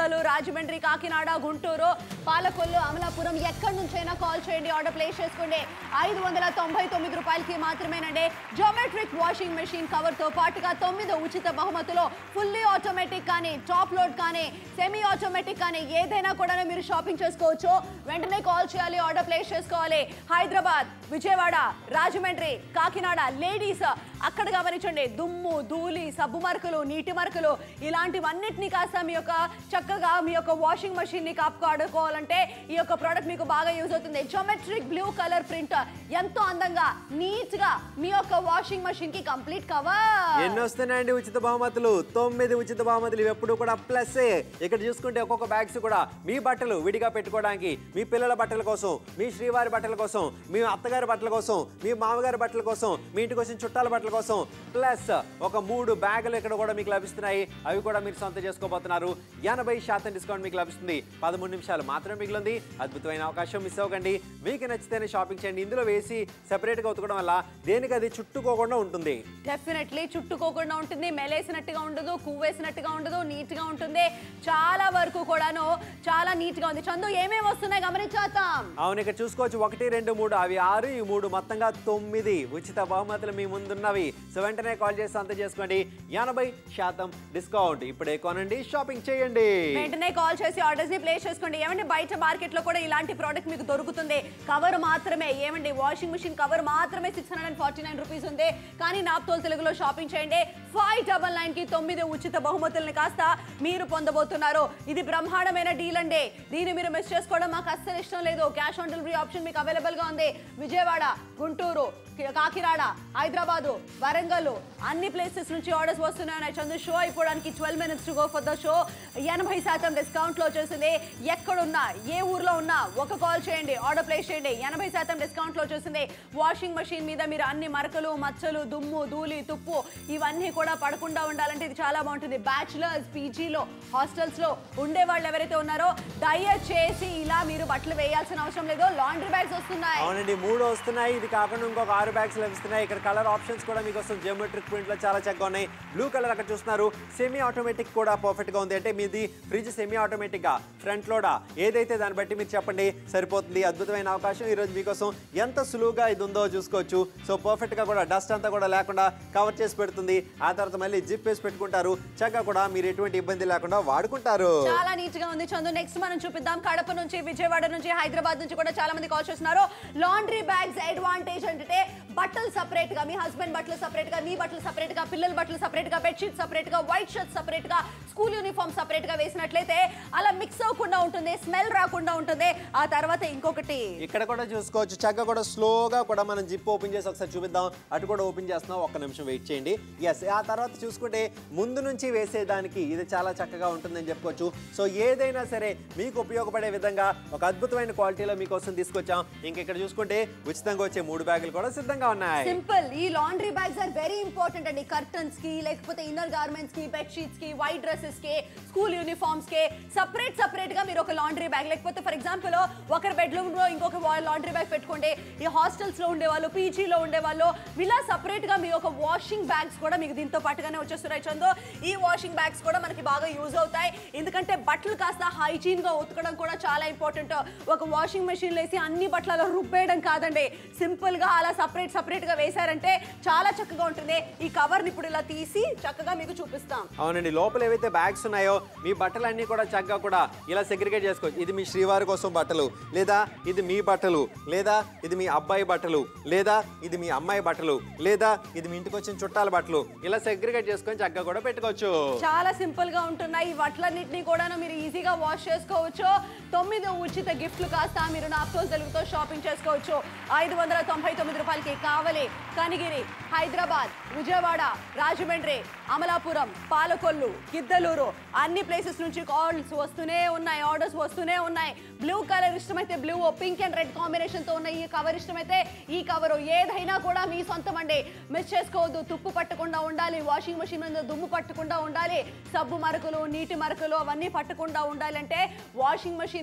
వరంగల్ రాజమండ్రి కాకినాడ గుంటూరు పాలకొల్లు అమలాపురం ఎక్కడి నుంచైనా కాల్ చేయండి ఆర్డర్ ప్లేస్ చేసుకోండి ఐదు వందల తొంభై తొమ్మిది రూపాయలకి మాత్రమేనండి జోమెట్రిక్ వాషింగ్ మెషిన్ కవర్ తో పాటుగా తొమ్మిది ఉచిత బహుమతులు ఫుల్లీ ఆటోమేటిక్ కానీ టాప్ లోడ్ కానీ సెమీ ఆటోమేటిక్ కానీ ఏదైనా కూడా మీరు షాపింగ్ చేసుకోవచ్చు వెంటనే కాల్ చేయాలి ఆర్డర్ ప్లేస్ చేసుకోవాలి హైదరాబాద్ విజయవాడ రాజమండ్రి కాకినాడ లేడీస్ అక్కడ గమనించండి దుమ్ము ధూళి సబ్బు మరకలు నీటి మరకలు ఇలాంటివన్నిటిని కాస్త మీ యొక్క చక్కగా మీ యొక్క వాషింగ్ మెషిన్ ని కాపాడుకోవాలంటే ఈ యొక్క ప్రోడక్ట్ మీకు బాగా యూజ్ అవుతుంది జోమెట్రిక్ బ్లూ కలర్ ప్రింట్ ఎంతో అందంగా నీట్ గా మీ యొక్క వాషింగ్ మెషిన్ కి కంప్లీట్ కవర్ ఎన్ని వస్తున్నాయండి ఉచిత బహుమతులు తొమ్మిది ఉచిత బహుమతులు ఇవి ఎప్పుడు కూడా ప్లస్ ఇక్కడ చూసుకుంటే ఒక్కొక్క బ్యాగ్స్ కూడా మీ బట్టలు విడిగా పెట్టుకోవడానికి మీ పిల్లల బట్టల కోసం మీ శ్రీవారి బట్టల కోసం మీ అత్తగారి బట్టల కోసం మీ మామగారి బట్టల కోసం మీ ఇంటికి వచ్చిన చుట్టాల బట్టల కోసం ప్లస్ ఒక మూడు బ్యాగులు ఇక్కడ కూడా మీకు లభిస్తున్నాయి అవి కూడా మీరు సొంత చేసుకోబోతున్నారు ఎనభై శాతం డిస్కౌంట్ మీకు లభిస్తుంది పదమూడు నిమిషాలు మాత్రమే మిగిలింది అద్భుతమైన అవకాశం మిస్ అవ్వకండి మీకు నచ్చితేనే షాపింగ్ చేయండి ఇందులో వేసి సెపరేట్గా ఉతకడం వల్ల దేనికి అది చుట్టుకోకుండా ఉంటుంది డెఫినెట్లీ చుట్టుకోకుండా ఉంటుంది మెలేసినట్టుగా ఉండదు కువ్వేసినట్టుగా ఉండదు నీట్ గా ఉంటుంది చాలా వరకు కూడాను చాలా నీట్ గా ఉంది చందు ఏమేమి వస్తున్నాయి గమనించేద్దాం అవును ఇక్కడ చూసుకోవచ్చు ఒకటి రెండు మూడు అవి ఆరు ఈ మూడు మొత్తంగా తొమ్మిది ఉచిత బహుమతులు మీ ముందున్నవి సో వెంటనే కాల్ చేసి అంత చేసుకోండి ఎనభై శాతం డిస్కౌంట్ ఇప్పుడే కొనండి షాపింగ్ చేయండి వెంటనే కాల్ చేసి ఆర్డర్స్ ని ప్లేస్ చేసుకోండి ఏమండి బయట మార్కెట్ లో కూడా ఇలాంటి ప్రోడక్ట్ మీకు దొరుకుతుంది కవర్ మాత్రమే ఏమండి వాషింగ్ మిషన్ కవర్ మాత్రమే six hundred and forty nine rupees ఉంది కానీ నాప్తోల్ తెలుగులో షాపింగ్ చేయండి ఫైవ్ డబల్ నైన్ కి తొమ్మిది ఉచిత బహుమతుల్ని కాస్త మీరు పొందబోతున్నారు ఇది బ్రహ్మాండమైన డీల్ అండి దీన్ని మీరు మిస్ చేసుకోవడం మాకు అస్సలు ఇష్టం లేదు క్యాష్ ఆన్ డెలివరీ ఆప్షన్ మీకు అవైలబుల్ గా ఉంది విజయవాడ గుంటూరు కి- కాకినాడ హైదరాబాదు వరంగల్ అన్ని ప్లేసెస్ నుంచి ఆర్డర్స్ వస్తున్నాయి చందు షో అయిపోవడానికి twelve minutes to go for the show ఎనభై శాతం డిస్కౌంట్ లో వచ్చేసింది ఎక్కడున్నా ఏ ఊర్లో ఉన్నా ఒక కాల్ చేయండి ఆర్డర్ ప్లేస్ చేయండి ఎనభై శాతం డిస్కౌంట్ లో వచ్చేసింది వాషింగ్ మెషిన్ మీద మీరు అన్ని మరకలు మచ్చలు దుమ్ము ధూళి తుప్పు ఇవన్నీ కూడా పడకుండా ఉండాలంటే ఇది చాలా బాగుంటుంది బ్యాచులర్స్ పీజీలో హాస్టల్స్ లో ఉండే వాళ్ళు ఎవరైతే ఉన్నారో దయచేసి ఇలా మీరు బట్టలు వేయాల్సిన అవసరం లేదు లాండ్రీ బ్యాగ్స్ వస్తున్నాయి అవునండి మూడు వస్తున్నాయి ఇది కాకుండా ఇంకొక ఆరు బ్యాగ్స్ లభిస్తున్నాయి ఇక్కడ కలర్ ఆప్షన్స్ కూడా మీకు వస్తుంది జియోమెట్రిక్ ప్రింట్ లో చాలా చక్కగా ఉన్నాయి బ్లూ కలర్ అక్కడ చూస్తున్నారు సెమీ ఆటోమేటిక్ కూడా పర్ఫెక్ట్ గా ఉంది అంటే మీది ఫ్రిడ్జ్ సెమీ ఆటోమేటిక్ గా ఫ్రంట్ లోడా ఏదైతే దాన్ని బట్టి మీరు చెప్పండి సరిపోతుంది అద్భుతమైన అవకాశం ఈ రోజు మీకోసం ఎంత సులువుగా ఇది ఉందో చూసుకోవచ్చు సో పర్ఫెక్ట్ గా కూడా డస్ట్ అంతా కూడా లేకుండా కవర్ చేసి పెడుతుంది ఆ తర్వాత మళ్ళీ జిప్ వేసి పెట్టుకుంటారు చక్కగా కూడా మీరు ఎటువంటి ఇబ్బంది లేకుండా వాడుకుంటారు చాలా నీట్ గా ఉంది చందు నెక్స్ట్ మనం చూపిద్దాం కడప నుంచి విజయవాడ నుంచి హైదరాబాద్ నుంచి కూడా చాలా మంది కాల్ చేస్తున్నారు లాండ్రీ బ్యాగ్స్ అడ్వాంటేజ్ అంటే బట్టలు సపరేట్ గా మీ హస్బెండ్ బట్టలు సపరేట్ గా మీ బట్టలు సపరేట్ గా పిల్లల బట్టలు సపరేట్ గా బెడ్షీట్ సపరేట్ గా వైట్ షర్ట్ సపరేట్ గా స్కూల్ యూనిఫామ్ సపరేట్ గా వేసినట్లయితే అలా మిక్స్ అవ్వకుండా ఉంటుంది స్మెల్ రాకుండా ఉంటుంది ఆ తర్వాత ఇంకొకటి ఇక్కడ కూడా చూసుకోవచ్చు చక్కగా కూడా స్లోగా కూడా మనం జిప్ ఓపెన్ చేసి ఒకసారి చూపిద్దాం అటు కూడా ఓపెన్ చేస్తున్నాం ఒక్క నిమిషం వెయిట్ చేయండి ఎస్ ఆ తర్వాత చూసుకుంటే ముందు నుంచి వేసేదానికి ఇది చాలా చక్కగా ఉంటుందని చెప్పుకోవచ్చు సో ఏదైనా సరే మీకు ఉపయోగపడే విధంగా ఒక అద్భుతమైన క్వాలిటీలో మీకోసం తీసుకొచ్చాం ఇంక ఇక్కడ చూసుకుంటే ఉచితంగా వచ్చే మూడు బ్యాగులు కూడా సిద్ధంగా ఉన్నాయి సింపుల్ ఈ laundry bags are very important అండి కర్టన్స్ కి లేకపోతే ఇన్నర్ గార్మెంట్స్ కి బెడ్ షీట్స్ కి వైట్ డ్రెస్సెస్ కి స్కూల్ యూనిఫామ్స్ కి సపరేట్ సపరేట్ గా మీరు ఒక లాండ్రీ బ్యాగ్ లేకపోతే ఫర్ ఎగ్జాంపుల్ ఒకరి బెడ్రూమ్ లో ఇంకొక లాండ్రీ బ్యాగ్ పెట్టుకోండి ఈ హాస్టల్స్ లో ఉండేవాళ్ళు పీజీలో ఉండేవాళ్ళు ఇలా సపరేట్ గా మీ ఒక వాషింగ్ బ్యాగ్స్ కూడా మీకు దీంతో పాటుగానే వచ్చేస్తున్నాయి చందో ఈ వాషింగ్ బ్యాగ్స్ కూడా మనకి బాగా యూజ్ అవుతాయి ఎందుకంటే బట్టలు కాస్త హైజీన్ గా ఉతకడం కూడా చాలా ఇంపార్టెంట్ ఒక వాషింగ్ మెషిన్ వేసి అన్ని బట్టలలో రుబ్బేయడం కాదండి సింపుల్ గా అలా సపరేట్ సపరేట్ గా వేశారంటే చాలా చక్కగా ఉంటుంది ఈ కవర్ ని ఇప్పుడు ఇలా తీసి చక్కగా మీకు చూపిస్తాం అవునండి లోపల ఏవైతే బ్యాగ్స్ ఉన్నాయో మీ బట్టలన్నీ కూడా చక్కగా కూడా ఇలా సెగ్రిగేట్ చేసుకోవచ్చు ఇది మీ శ్రీవారి కోసం బట్టలు లేదా ఇది మీ బట్టలు లేదా ఇది మీ అబ్బాయి బట్టలు లేదా ఇది మీ అమ్మాయి బట్టలు లేదా ఇది మీ ఇంటికి వచ్చిన చుట్టాల బట్టలు ఇలా సెగ్రిగేట్ చేసుకొని చక్కగా కూడా పెట్టుకోవచ్చు చాలా సింపుల్ గా ఉంటున్నాయి ఈ బట్టలన్నింటినీ కూడా మీరు ఈజీగా వాష్ చేసుకోవచ్చు తొమ్మిది ఉచిత గిఫ్ట్లు కాస్త మీరు నాప్తోల్ తెలుగుతో షాపింగ్ చేసుకోవచ్చు ఐదు వందల తొంభై తొమ్మిది రూపాయలకి కావలి కనిగిరి హైదరాబాద్ విజయవాడ రాజమండ్రి అమలాపురం పాలకొల్లు గిద్దలూరు అన్ని ప్లేసెస్ నుంచి కాల్స్ వస్తూనే ఉన్నాయి ఆర్డర్స్ వస్తూనే ఉన్నాయి బ్లూ కలర్ ఇష్టమైతే blue pink and red combination తో ఉన్న ఈ కవర్ ఇష్టమైతే ఈ కవర్ ఏదైనా కూడా మీ సొంతం అండి మిస్ చేసుకోవద్దు తుప్పు పట్టకుండా ఉండాలి వాషింగ్ మెషిన్ మీద దుమ్ము పట్టకుండా ఉండాలి సబ్బు మరకలు నీటి మరకలు అవన్నీ పట్టకుండా ఉండాలంటే వాషింగ్ మెషిన్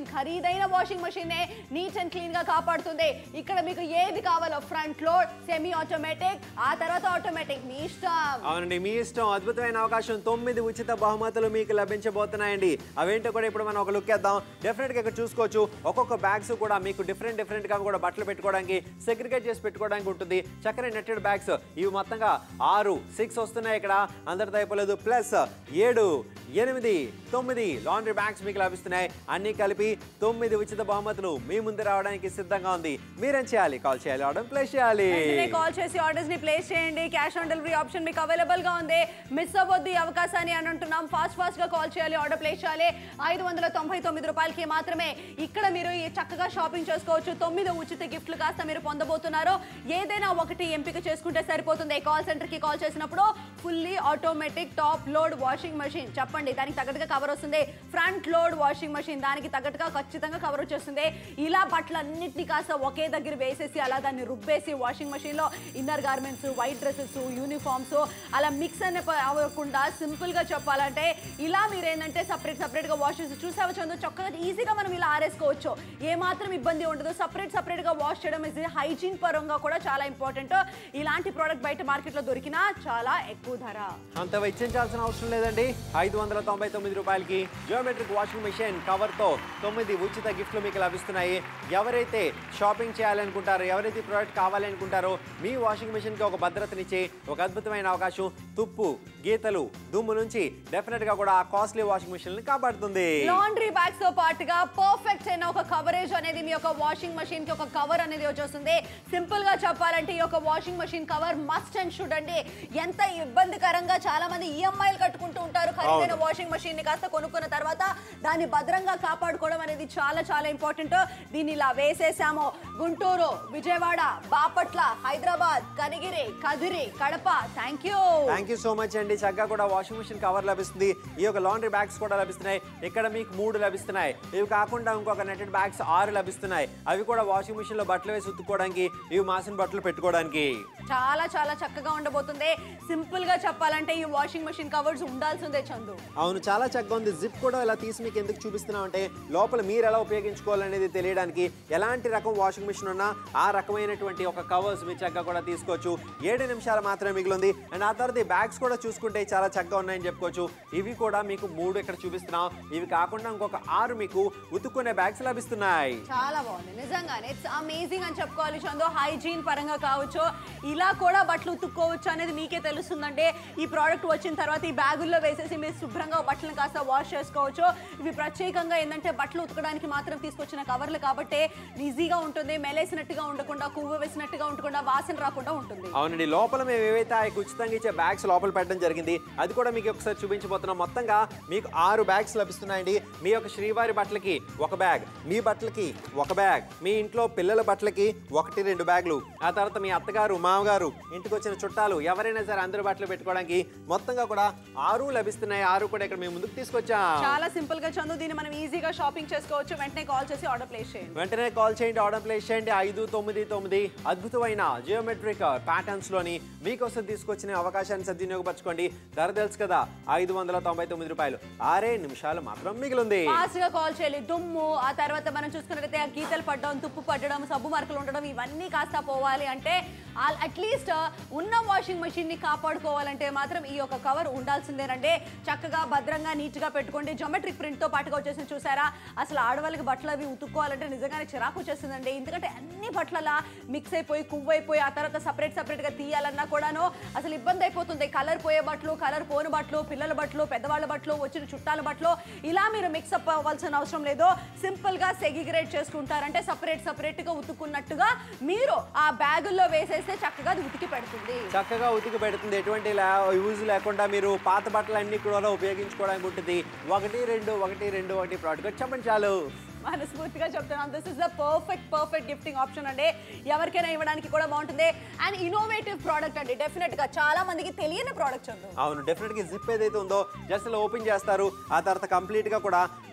మెషిన్ ఖరీదైన washing machine neat and clean గా కాపాడుతుంది ఇక్కడ మీకు ఏది కావాలో ఫ్రంట్ లోడ్ సెమీ ఆటోమేటిక్ ఆ తర్వాత ఆటోమేటిక్ మీ ఇష్టం అవునండి మీ ఇష్టం అద్భుతమైన అవకాశం తొమ్మిది ఉచిత బహుమతులు మీకు లభించబోతున్నాయండి అవేంటో కూడా ఇప్పుడు మనం ఒక లుక్ వేద్దాం డెఫినెట్ గా ఇక్కడ చూసుకోవచ్చు ఒక్కొక్క బ్యాగ్స్ కూడా మీకు డిఫరెంట్ డిఫరెంట్ గా కూడా బట్టలు పెట్టుకోవడానికి సెగ్రిగేట్ చేసి పెట్టుకోవడానికి ఉంటుంది చక్కని నెట్టెడ్ బ్యాగ్స్ ఇవి మొత్తంగా ఆరు సిక్స్ వస్తున్నాయి ఇక్కడ అందరితో అయిపోలేదు ప్లస్ ఏడు ఎనిమిది తొమ్మిది లాండ్రీ బ్యాగ్స్ మీకు లభిస్తున్నాయి అన్ని కలిపి తొమ్మిది ఉచిత బహుమతులు మీ ముందు రావడానికి సిద్ధంగా ఉంది మీరేం చేయాలి కాల్ చేయాలి ఆర్డర్ ప్లేస్ చేయాలి వెంటనే కాల్ చేసి ఆర్డర్స్ ని ప్లేస్ చేయండి క్యాష్ ఆన్ డెలివరీ ఆప్షన్ మీకు అవైలబుల్ గా ఉంది మిస్ అవ్వద్దు ఈ అవకాశాన్ని అని అంటున్నాం ఫాస్ట్ ఫాస్ట్ గా కాల్ చేయాలి ఆర్డర్ ప్లేస్ చేయాలి ఐదు వందల తొంభై తొమ్మిది రూపాయలకి మాత్రమే ఇక్కడ మీరు ఈ చక్కగా షాపింగ్ చేసుకోవచ్చు తొమ్మిది ఉచిత గిఫ్ట్లు కాస్త మీరు పొందబోతున్నారు ఏదైనా ఒకటి ఎంపిక చేసుకుంటే సరిపోతుంది కాల్ సెంటర్ కి కాల్ చేసినప్పుడు fully automatic top load washing machine చెప్పండి దానికి తగ్గట్టుగా కవర్ వస్తుంది ఫ్రంట్ లోడ్ వాషింగ్ మెషిన్ దానికి తగ్గట్టుగా ఖచ్చితంగా కవర్ వచ్చేస్తుంది ఇలా బట్టలన్నింటినీ కాస్త ఒకే దగ్గర వేసేసి అలా దాన్ని రుబ్బేసి వాషింగ్ మెషిన్ లో inner garments white dresses uniforms అలా మిక్స్ అనే ప- అవ్వకుండా సింపుల్ గా చెప్పాలంటే ఇలా మీరు ఏంటంటే సపరేట్ సపరేట్ గా వాష్ చేసి చూసావా చందు చక్కగా ఈజీగా మనం ఇలా ఆరేసుకోవచ్చు ఏ మాత్రం ఇబ్బంది ఉండదు సపరేట్ సపరేట్ గా వాష్ చేయడం ఇది హైజీన్ పరంగా కూడా చాలా ఇంపార్టెంట్ ఇలాంటి ప్రోడక్ట్ బయట మార్కెట్ లో దొరికినా చాలా ఎక్కువ ధర అంత వెచ్చించాల్సిన అవసరం లేదండి ఐదు వందల తొంభై తొమ్మిది రూపాయలకి జియోమెట్రిక్ వాషింగ్ మెషిన్ కవర్తో తొమ్మిది ఉచిత గిఫ్ట్లు మీకు లభిస్తున్నాయి ఎవరైతే షాపింగ్ చేయాలనుకుంటారో ఎవరైతే ఈ ప్రోడక్ట్ కావాలనుకుంటారో మీ వాషింగ్ మెషిన్కి ఒక భద్రతనిచ్చే ఒక అద్భుతమైన అవకాశం తుప్పు గీతలు దుమ్ము నుంచి డెఫినెట్గా కూడా ఆ కాస్ట్లీ వాషింగ్ మెషిన్ని కాపాడుతుంది లాండ్రీ బ్యాగ్స్ తో పాటుగా పర్ఫెక్ట్ అయిన ఒక కవరేజ్ అనేది మీ యొక్క వాషింగ్ మెషిన్ కి ఒక కవర్ అనేది వచ్చేస్తుంది సింపుల్ గా చెప్పాలంటే ఈ యొక్క washing machine cover must and should అండి ఎంత ఇబ్బందికరంగా చాలా మంది ఈఎంఐలు కట్టుకుంటూ ఉంటారు ఖరీదైన వాషింగ్ మెషిన్ ని కాస్త కొనుక్కున్న తర్వాత దాన్ని భద్రంగా కాపాడుకోవడం అనేది చాలా చాలా ఇంపార్టెంట్ దీన్ని ఇలా వేసేసాము Guntur Vijayawada Bapatla Hyderabad Kanigiri Kadiri Kadapa thank you thank you so much అండి చక్కగా కూడా వాషింగ్ మెషిన్ కవర్ లభిస్తుంది ఈ యొక్క లాండ్రీ బ్యాగ్స్ కూడా లభిస్తున్నాయి ఇక్కడ మీకు మూడు లభిస్తున్నాయి ఇవి కాకుండా ఇంకొక నెటెడ్ బ్యాగ్స్ ఆరు లభిస్తున్నాయి అవి కూడా వాషింగ్ మెషిన్ లో బట్టలు వేసి ఉత్తుకోవడానికి ఇవి మాసిన బట్టలు పెట్టుకోవడానికి చాలా చాలా చక్కగా ఉండబోతుంది సింపుల్ గా చెప్పాలంటే ఈ వాషింగ్ మెషిన్ కవర్స్ ఉండాల్సిందే చందు అవును చాలా చక్కగా ఉంది జిప్ కూడా ఇలా తీసి మీకు ఎందుకు చూపిస్తున్నాం అంటే లోపల మీరు ఎలా ఉపయోగించుకోవాలనేది తెలియడానికి ఎలాంటి రకం వాషింగ్ మిషన్ ఉన్నా ఆ రకమైనటువంటి ఒక కవర్స్ మీరు చక్కగా కూడా తీసుకోవచ్చు ఏడు నిమిషాలు మాత్రమే మిగిలింది అండ్ ఆ తర్వాత ఈ బ్యాగ్స్ కూడా చూసుకుంటే చాలా చక్కగా ఉన్నాయని చెప్పుకోవచ్చు ఇవి కూడా మీకు మూడు ఇక్కడ చూపిస్తున్నాం ఇవి కాకుండా ఇంకొక ఆరు మీకు ఉతుక్కునే బ్యాగ్స్ లభిస్తున్నాయి చాలా బాగుంది నిజంగానే ఇట్స్ అమేజింగ్ అని చెప్పుకోవాలి చందు హైజీన్ పరంగా కావచ్చు ఇలా కూడా బట్టలు ఉతుక్కోవచ్చు అనేది మీకే తెలుస్తుందంటే ఈ ప్రోడక్ట్ వచ్చిన తర్వాత ఈ బ్యాగుల్లో వేసేసి మీరు శుభ్రంగా బట్టలను కాస్త వాష్ చేసుకోవచ్చు ఇవి ప్రత్యేకంగా ఏంటంటే బట్టలు ఉతకడానికి మాత్రం తీసుకొచ్చిన కవర్లు కాబట్టి ఈజీగా ఉంటుంది మెలేసినట్టుగా ఉండకుండా కువ్వ వేసినట్టుగా ఉండకుండా వాసన రాకుండా ఉంటుంది అవునండి లోపల మేము ఏవైతే ఆ యొక్క ఉచితంగా ఇచ్చే బ్యాగ్స్ లోపల పెట్టడం జరిగింది అది కూడా మీకు ఒకసారి చూపించబోతున్నాం మొత్తంగా మీకు ఆరు బ్యాగ్స్ లభిస్తున్నాయండి మీ యొక్క శ్రీవారి బట్టలకి ఒక బ్యాగ్ మీ బట్టలకి ఒక బ్యాగ్ మీ ఇంట్లో పిల్లల బట్టలకి ఒకటి రెండు బ్యాగులు ఆ తర్వాత మీ అత్తగారు మామగారు ఇంటికి వచ్చిన చుట్టాలు ఎవరైనా సరే అందరూ బట్టలు పెట్టుకోవడానికి మొత్తంగా కూడా ఆరు లభిస్తున్నాయి ఆరు కూడా ఇక్కడ మేము ముందుకు తీసుకొచ్చాం చాలా సింపుల్ గా చందు దీన్ని మనం ఈజీగా షాపింగ్ చేసుకోవచ్చు వెంటనే కాల్ చేసి ఆర్డర్ ప్లేస్ చేయండి వెంటనే కాల్ చేయండి ఆర్డర్ ప్లేస్ చేయండి ఐదు తొమ్మిది తొమ్మిది అద్భుతమైన జియోమెట్రిక్ ప్యాటర్న్స్ లోని మీకోసం తీసుకొచ్చిన అవకాశాన్ని సద్వినియోగపరచుకోండి ధర తెలుసు కదా ఐదు వందల తొంభై తొమ్మిది రూపాయలు ఆరే నిమిషాలు మాత్రం మిగిలింది ఫాస్ట్ గా కాల్ చేయాలి దుమ్ము ఆ తర్వాత మనం చూసుకున్నట్లయితే ఆ గీతలు పడడం తుప్పు పట్టడం సబ్బు మార్కులు ఉండడం ఇవన్నీ కాస్త పోవాలి అంటే అట్లీస్ట్ ఉన్న వాషింగ్ మెషిన్ ని కాపాడుకోవాలంటే మాత్రం ఈ యొక్క కవర్ ఉండాల్సిందేనండి చక్కగా భద్రంగా నీట్ గా పెట్టుకోండి జోమెట్రిక్ ప్రింట్ తో పాటుగా వచ్చేసి చూసారా అసలు ఆడవాళ్ళకి బట్టలు అవి ఉతుక్కోవాలంటే నిజంగానే చిరాకు వచ్చేస్తుందండి ఎందుకంటే అన్ని బట్టలలా మిక్స్ అయిపోయి కువ్వైపోయి ఆ తర్వాత సపరేట్ సపరేట్ గా తీయాలన్నా కూడాను అసలు ఇబ్బంది అయిపోతుంది కలర్ పోయే బట్టలు కలర్ పోని బట్టలు పిల్లల బట్టలు పెద్దవాళ్ళ బట్టలు వచ్చిన చుట్టాల బట్టలు ఇలా మీరు మిక్సప్ అవ్వాల్సిన అవసరం లేదు సింపుల్ గా సెగిగ్రేట్ చేసుకుంటారంటే సపరేట్ సపరేట్ గా ఉతుక్కున్నట్టుగా మీరు ఆ బ్యాగుల్లో వేసేస్తే చక్కగా అది ఉతికి పెడుతుంది చక్కగా ఉతికి పెడుతుంది ఎటువంటి యూజ్ లేకుండా మీరు పాత బట్టలు అన్ని కూడా ఉపయోగించుకోవడానికి ఉంటుంది ఒకటి రెండు ఒకటి రెండు ఒకటి ప్రోడక్ట్ చెప్పండి చాలు మనస్ఫూర్తిగా చెప్తున్నాను this is the perfect perfect gifting option అండి ఎవరికైనా ఇవ్వడానికి కూడా బాగుంటుంది అండ్ ఇన్నోవేటివ్ ప్రోడక్ట్ అండి డెఫినెట్ గా చాలా మందికి తెలియని ప్రోడక్ట్ చదువు అవును డెఫినెట్ గా జిప్ ఏదైతే ఉందో జస్ట్ ఇలా ఓపెన్ చేస్తారు ఆ తర్వాత కంప్లీట్ గా కూడా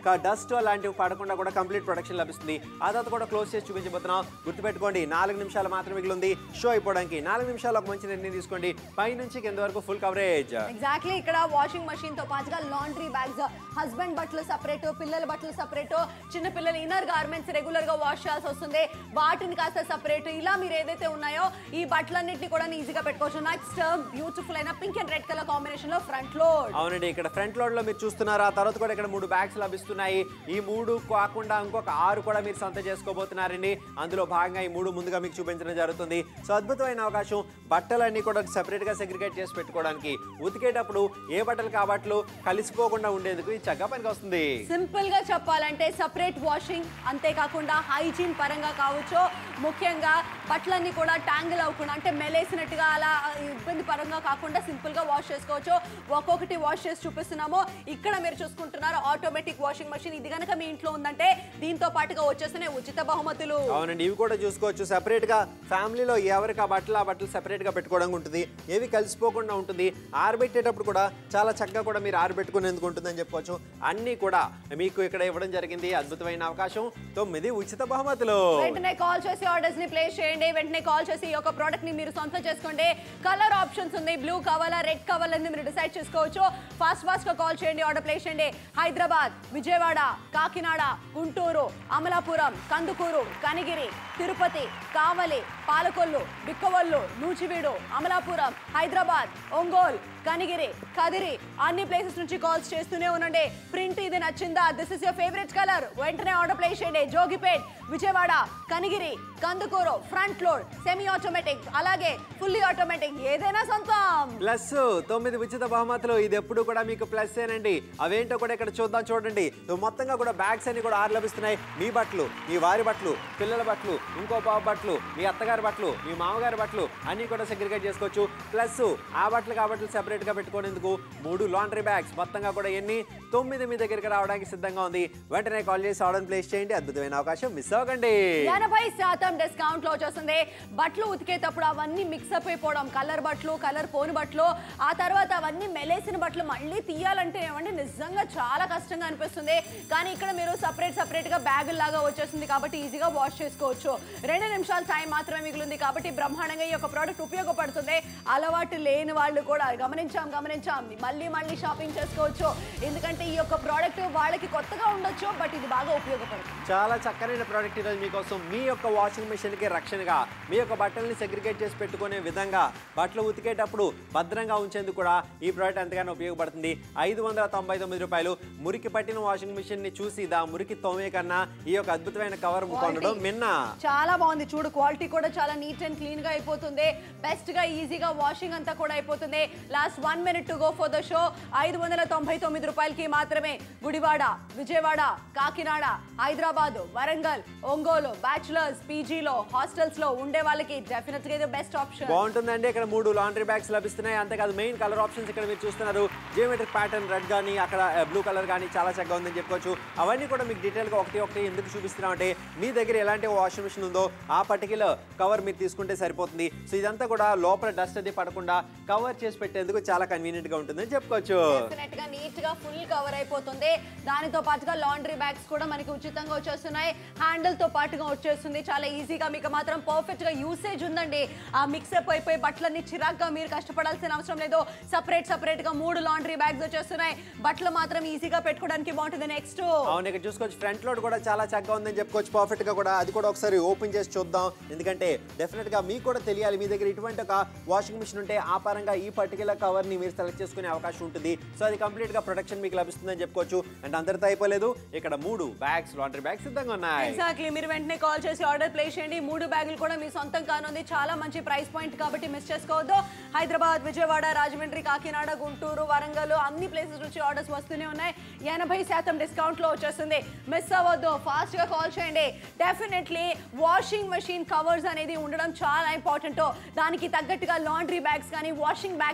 డస్ట్ అలాంటివి పడకుండా కూడా కంప్లీట్ ప్రొడక్షన్ లభిస్తుంది ఆ తర్వాత కూడా క్లోజ్ చేసి చూపించబోతున్నాం గుర్తుపెట్టుకోండి నాలుగు నిమిషాలు మాత్రమే మిగిలింది షో అయిపోవడానికి నాలుగు నిమిషాలు ఒక మంచి నిర్ణయం తీసుకోండి పై నుంచి కింద వరకు ఫుల్ కవరేజ్ ఎగ్జాక్ట్లీ ఇక్కడ వాషింగ్ మెషిన్ తో పాటుగా లాండ్రీ బ్యాగ్స్ హస్బెండ్ బట్టలు సపరేట్ పిల్లల బట్టలు సపరేట్ చిన్న పిల్లల ఇన్నర్ గార్మెంట్స్ రెగ్యులర్ గా వాష్ చేయాల్సి వస్తుంది వాటిని కాస్త సపరేట్ ఇలా మీరు ఏదైతే ఉన్నాయో ఈ బట్టలన్నింటినీ కూడా ఈజీగా పెట్టుకోవచ్చు నెక్స్ట్ బ్యూటిఫుల్ అయిన pink and red colour combination లో ఫ్రంట్ లోడ్ అవునండి ఇక్కడ ఫ్రంట్ లోడ్ లో మీరు చూస్తున్నారా తర్వాత కూడా ఇక్కడ మూడు బ్యాగ్స్ లభిస్తున్నాయి ఈ మూడు కాకుండా ఇంకొక ఆరు కూడా మీరు సొంత చేసుకోబోతున్నారండి అందులో భాగంగా ఈ మూడు ముందుగా మీకు చూపించడం జరుగుతుంది సో అద్భుతమైన అవకాశం బట్టలన్నీ కూడా సెపరేట్ గా సెగ్రిగేట్ చేసి పెట్టుకోవడానికి ఉతికేటప్పుడు ఏ బట్టలు కాబట్టలు కలిసిపోకుండా ఉండేందుకు ఇది చక్కగా పనికి వస్తుంది సింపుల్ గా చెప్పాలంటే సపరేట్ వాషింగ్ అంతేకాకుండా హైజీన్ పరంగా కావచ్చు ముఖ్యంగా బట్టలన్నీ కూడా ట్యాంగిల్ అవ్వకుండా అంటే మెలేసినట్టుగా అలా ఇబ్బంది పరంగా కాకుండా సింపుల్ గా వాష్ చేసుకోవచ్చు ఒక్కొక్కటి వాష్ చేసి చూపిస్తున్నాము ఇక్కడ మీరు చూసుకుంటున్నారు ఆటోమేటిక్ వాషింగ్ మెషిన్ ఇది కనుక మీ ఇంట్లో ఉందంటే దీంతో పాటుగా వచ్చేస్తున్నాయి ఉచిత బహుమతులు అవునండి ఇవి కూడా చూసుకోవచ్చు సెపరేట్ గా ఫ్యామిలీలో ఎవరికి ఆ బట్టలు ఆ బట్టలు సెపరేట్ గా పెట్టుకోవడం ఉంటుంది ఏవి కలిసిపోకుండా ఉంటుంది ఆరబెట్టేటప్పుడు కూడా చాలా చక్కగా కూడా మీరు ఆరబెట్టుకునేందుకు ఉంటుందని చెప్పుకోవచ్చు అన్నీ కూడా మీకు ఇక్కడ ఇవ్వడం జరిగింది అద్భుతమైన అవకాశం తొమ్మిది ఉచిత బహుమతులు వెంటనే కాల్ చేసి ఆర్డర్స్ ని ప్లేస్ చేయండి వెంటనే కాల్ చేసి ఈ యొక్క ప్రోడక్ట్ ని మీరు సొంతం చేసుకోండి కలర్ ఆప్షన్స్ ఉంది బ్లూ కావాలా రెడ్ కావాలని మీరు డిసైడ్ చేసుకోవచ్చు ఫాస్ట్ ఫాస్ట్ గా కాల్ చేయండి ఆర్డర్ ప్లేస్ చేయండి హైదరాబాద్ విజయవాడ కాకినాడ గుంటూరు అమలాపురం కందుకూరు కనిగిరి తిరుపతి కావలి పాలకొల్లు బిక్కవల్లు నూచివీడు అమలాపురం హైదరాబాద్ ఒంగోల్ కనిగిరి కదిరి అన్ని ప్లేసెస్ నుంచి కాల్స్ చేస్తూనే ఉండండి ప్రింట్ ఇది నచ్చిందా this is your favourite colour వెంటనే ఆర్డర్ ప్లేస్ చేయండి Jogipet Vijayawada Kanigiri Kandukur front load semi automatic అలాగే ఫుల్లీ ఆటోమేటిక్ ఏదైనా సొంతం ప్లస్ తొమ్మిది ఉచిత బహుమతులు ఇది ఎప్పుడు కూడా మీకు ప్లస్ ఏనండి అవేంటో కూడా ఇక్కడ చూద్దాం చూడండి సో మొత్తంగా కూడా బ్యాగ్స్ అన్ని కూడా ఆరు లభిస్తున్నాయి మీ బట్టలు మీ వారి బట్టలు పిల్లల బట్టలు ఇంకో బాబు బట్టలు మీ అత్తగారి బట్టలు మీ మామగారి బట్టలు అన్ని కూడా సెగ్రిగేట్ చేసుకోవచ్చు ప్లస్ ఆ బట్టలు కాబట్టి సెపరేట్ గా పెట్టుకునేందుకు మూడు లాండ్రీ బ్యాగ్స్ మొత్తంగా కూడా ఎన్ని తొమ్మిది మీ దగ్గరికి రావడానికి సిద్ధంగా ఉంది వెంటనే కాల్ చేసి ఆర్డర్ ప్లేస్ చేయండి అద్భుతమైన అవకాశం మిస్ అవ్వకండి ఎనభై శాతం డిస్కౌంట్ లో వచ్చేస్తుంది బట్టలు ఉతికేటప్పుడు అవన్నీ మిక్సప్ అయిపోవడం కలర్ బట్టలు కలర్ పోని బట్టలు ఆ తర్వాత అవన్నీ మెలేసిన బట్టలు మళ్ళీ తీయాలంటే ఏమండి నిజంగా చాలా కష్టంగా అనిపిస్తుంది కానీ ఇక్కడ మీరు సపరేట్ సపరేట్ గా బ్యాగ్ లాగా వచ్చేస్తుంది కాబట్టి ఈజీగా వాష్ చేసుకోవచ్చు రెండు నిమిషాల టైం మాత్రమే మిగిలింది కాబట్టి బ్రహ్మాండంగా ఈ యొక్క ప్రోడక్ట్ ఉపయోగపడుతుంది అలవాటు లేని వాళ్ళు కూడా గమనించాం గమనించాం మళ్ళీ మళ్ళీ షాపింగ్ చేసుకోవచ్చు ఎందుకంటే ఈ యొక్క ప్రోడక్ట్ వాళ్ళకి కొత్తగా ఉండొచ్చు బట్ ఇది బాగా ఉపయోగపడుతుంది చాలా చక్కనైన ప్రోడక్ట్ ఈరోజు మీకోసం మీ యొక్క వాషింగ్ మెషిన్కి రక్షణగా మీ యొక్క బట్టల్ని సెగ్రిగేట్ చేసి పెట్టుకునే విధంగా బట్టలు ఉతికేటప్పుడు భద్రంగా ఉంచేందుకు కూడా ఈ ప్రోడక్ట్ ఎంతగానో ఉపయోగపడుతుంది ఐదు వందల తొంభై తొమ్మిది రూపాయలు మురికి పట్టిన వాషింగ్ మెషిన్ ని చూసి దా మురికి తోమే కన్నా ఈ యొక్క అద్భుతమైన కవర్ కొనడం మిన్న చాలా బాగుంది చూడు క్వాలిటీ కూడా చాలా నీట్ అండ్ క్లీన్ గా అయిపోతుంది బెస్ట్ గా ఈజీగా వాషింగ్ అంతా కూడా అయిపోతుంది last one minute to go for the show ఐదు వందల తొంభై తొమ్మిది రూపాయలకి మాత్రమే గుడివాడ విజయవాడ కాకినాడ హైదరాబాద్ వరంగల్ ఒంగోలు బ్యాచులర్స్ పీజీలో హాస్టల్స్ లో ఉండే వాళ్ళకి డెఫినెట్ గా ఇది బెస్ట్ ఆప్షన్ బాగుంటుందండి ఇక్కడ మూడు లాండ్రీ బ్యాగ్స్ లభిస్తున్నాయి అంతేకాదు మెయిన్ కలర్ ఆప్షన్స్ ఇక్కడ మీరు చూస్తున్నారు జియోమెట్రిక్ ప్యాటర్న్ రెడ్ కానీ అక్కడ బ్లూ కలర్ కానీ చాలా చక్కగా ఉందని చెప్పుకోవచ్చు అవన్నీ కూడా మీకు డీటెయిల్గా ఒకటి ఒకటి ఎందుకు చూపిస్తున్నామంటే మీ దగ్గర ఎలాంటి వాషింగ్ మిషన్ ఉందో ఆ పర్టికులర్ కవర్ మీరు తీసుకుంటే సరిపోతుంది సో ఇదంతా కూడా లోపల డస్ట్ అది పడకుండా కవర్ చేసి పెట్టేందుకు చాలా కన్వీనియంట్ గా ఉంటుందని చెప్పుకోవచ్చు డెఫినెట్ గా నీట్ గా ఫుల్ కవర్ అయిపోతుంది దానితో పాటుగా లాండ్రీ బ్యాగ్స్ కూడా మనకి ఉచితంగా వచ్చేస్తున్నాయి హ్యాండిల్ తో పాటుగా వచ్చేస్తుంది చాలా ఈజీగా మీకు మాత్రం పర్ఫెక్ట్ గా యూసేజ్ ఉందండి ఆ మిక్సప్ అయిపోయి బట్టలన్నీ చిరాగ్గా మీరు కష్టపడాల్సిన అవసరం లేదు సపరేట్ సపరేట్ గా మూడు లాండ్రీ బ్యాగ్స్ వచ్చేస్తున్నాయి బట్టలు మాత్రం ఈజీగా పెట్టుకోవడానికి బాగుంటుంది నెక్స్ట్ అవును ఇక్కడ చూసుకోవచ్చు ఫ్రంట్ లోడ్ కూడా చాలా చక్కగా ఉందని చెప్పుకోవచ్చు పర్ఫెక్ట్ గా కూడా అది కూడా ఒకసారి ఓపెన్ చేసి చూద్దాం ఎందుకంటే డెఫినెట్ గా మీకు కూడా తెలియాలి మీ దగ్గర ఇటువంటి ఒక వాషింగ్ మిషన్ ఉంటే ఆ పరంగా ఈ పర్టికులర్ కవర్ ని మీరు సెలెక్ట్ చేసుకునే అవకాశం ఉంటుంది సో అది కంప్లీట్ గా ప్రొటెక్షన్ మీకు లభిస్తుందని చెప్పుకోవచ్చు అండ్ అందరితో అయిపోలేదు ఇక్కడ మూడు బ్యాగ్స్ లాండ్రీ బ్యాగ్స్ సిద్ధంగా ఉన్నాయి ఎగ్జాక్ట్లీ మీరు వెంటనే కాల్ చేసి ఆర్డర్ ప్లేస్ చేయండి మూడు బ్యాగులు కూడా మీ సొంతం కానుంది చాలా మంచి ప్రైస్ పాయింట్ కాబట్టి మిస్ చేసుకోవద్దు హైదరాబాద్ విజయవాడ రాజమండ్రి కాకినాడ గుంటూరు వరంగల్ అన్ని ప్లేసెస్ నుంచి ఆర్డర్స్ వస్తూనే ఉన్నాయి ఎనభై శాతం డిస్కౌంట్ లో వచ్చేస్తుంది మిస్ అవ్వద్దు ఫాస్ట్ గా కాల్ చేయండి డెఫినెట్లీ వాషింగ్ మెషిన్ కవర్స్ అనేది ఉండడం చాలా ఇంపార్టెంట్ దానికి తగ్గట్టుగా లాండ్రీ బ్యాగ్స్ కానీ వాషింగ్ బ్యాగ్స్ కానీ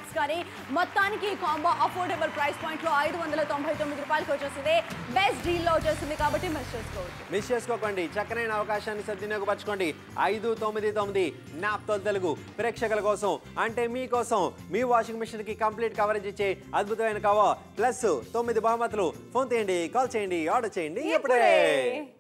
మొత్తానికి ఈ కాంబో అఫోర్డబుల్ ప్రైస్ పాయింట్ లో ఐదు వందల తొంభై తొమ్మిది రూపాయలకి వచ్చేస్తుంది బెస్ట్ డీల్ లో వచ్చేస్తుంది కాబట్టి మిస్ చేసుకోవచ్చు మిస్ చేసుకోకండి చక్కనైన అవకాశాన్ని సద్వినియోగపరచుకోండి ఐదు తొమ్మిది తొమ్మిది నాప్తోల్ తెలుగు ప్రేక్షకుల కోసం అంటే మీకోసం మీ వాషింగ్ మిషన్ కి కంప్లీట్ కవరేజ్ ఇచ్చే అద్భుతమైన కవర్ ప్లస్ తొమ్మిది బహుమతులు ఫోన్ చేయండి కాల్ చేయండి ఆర్డర్ చేయండి ఇప్పుడే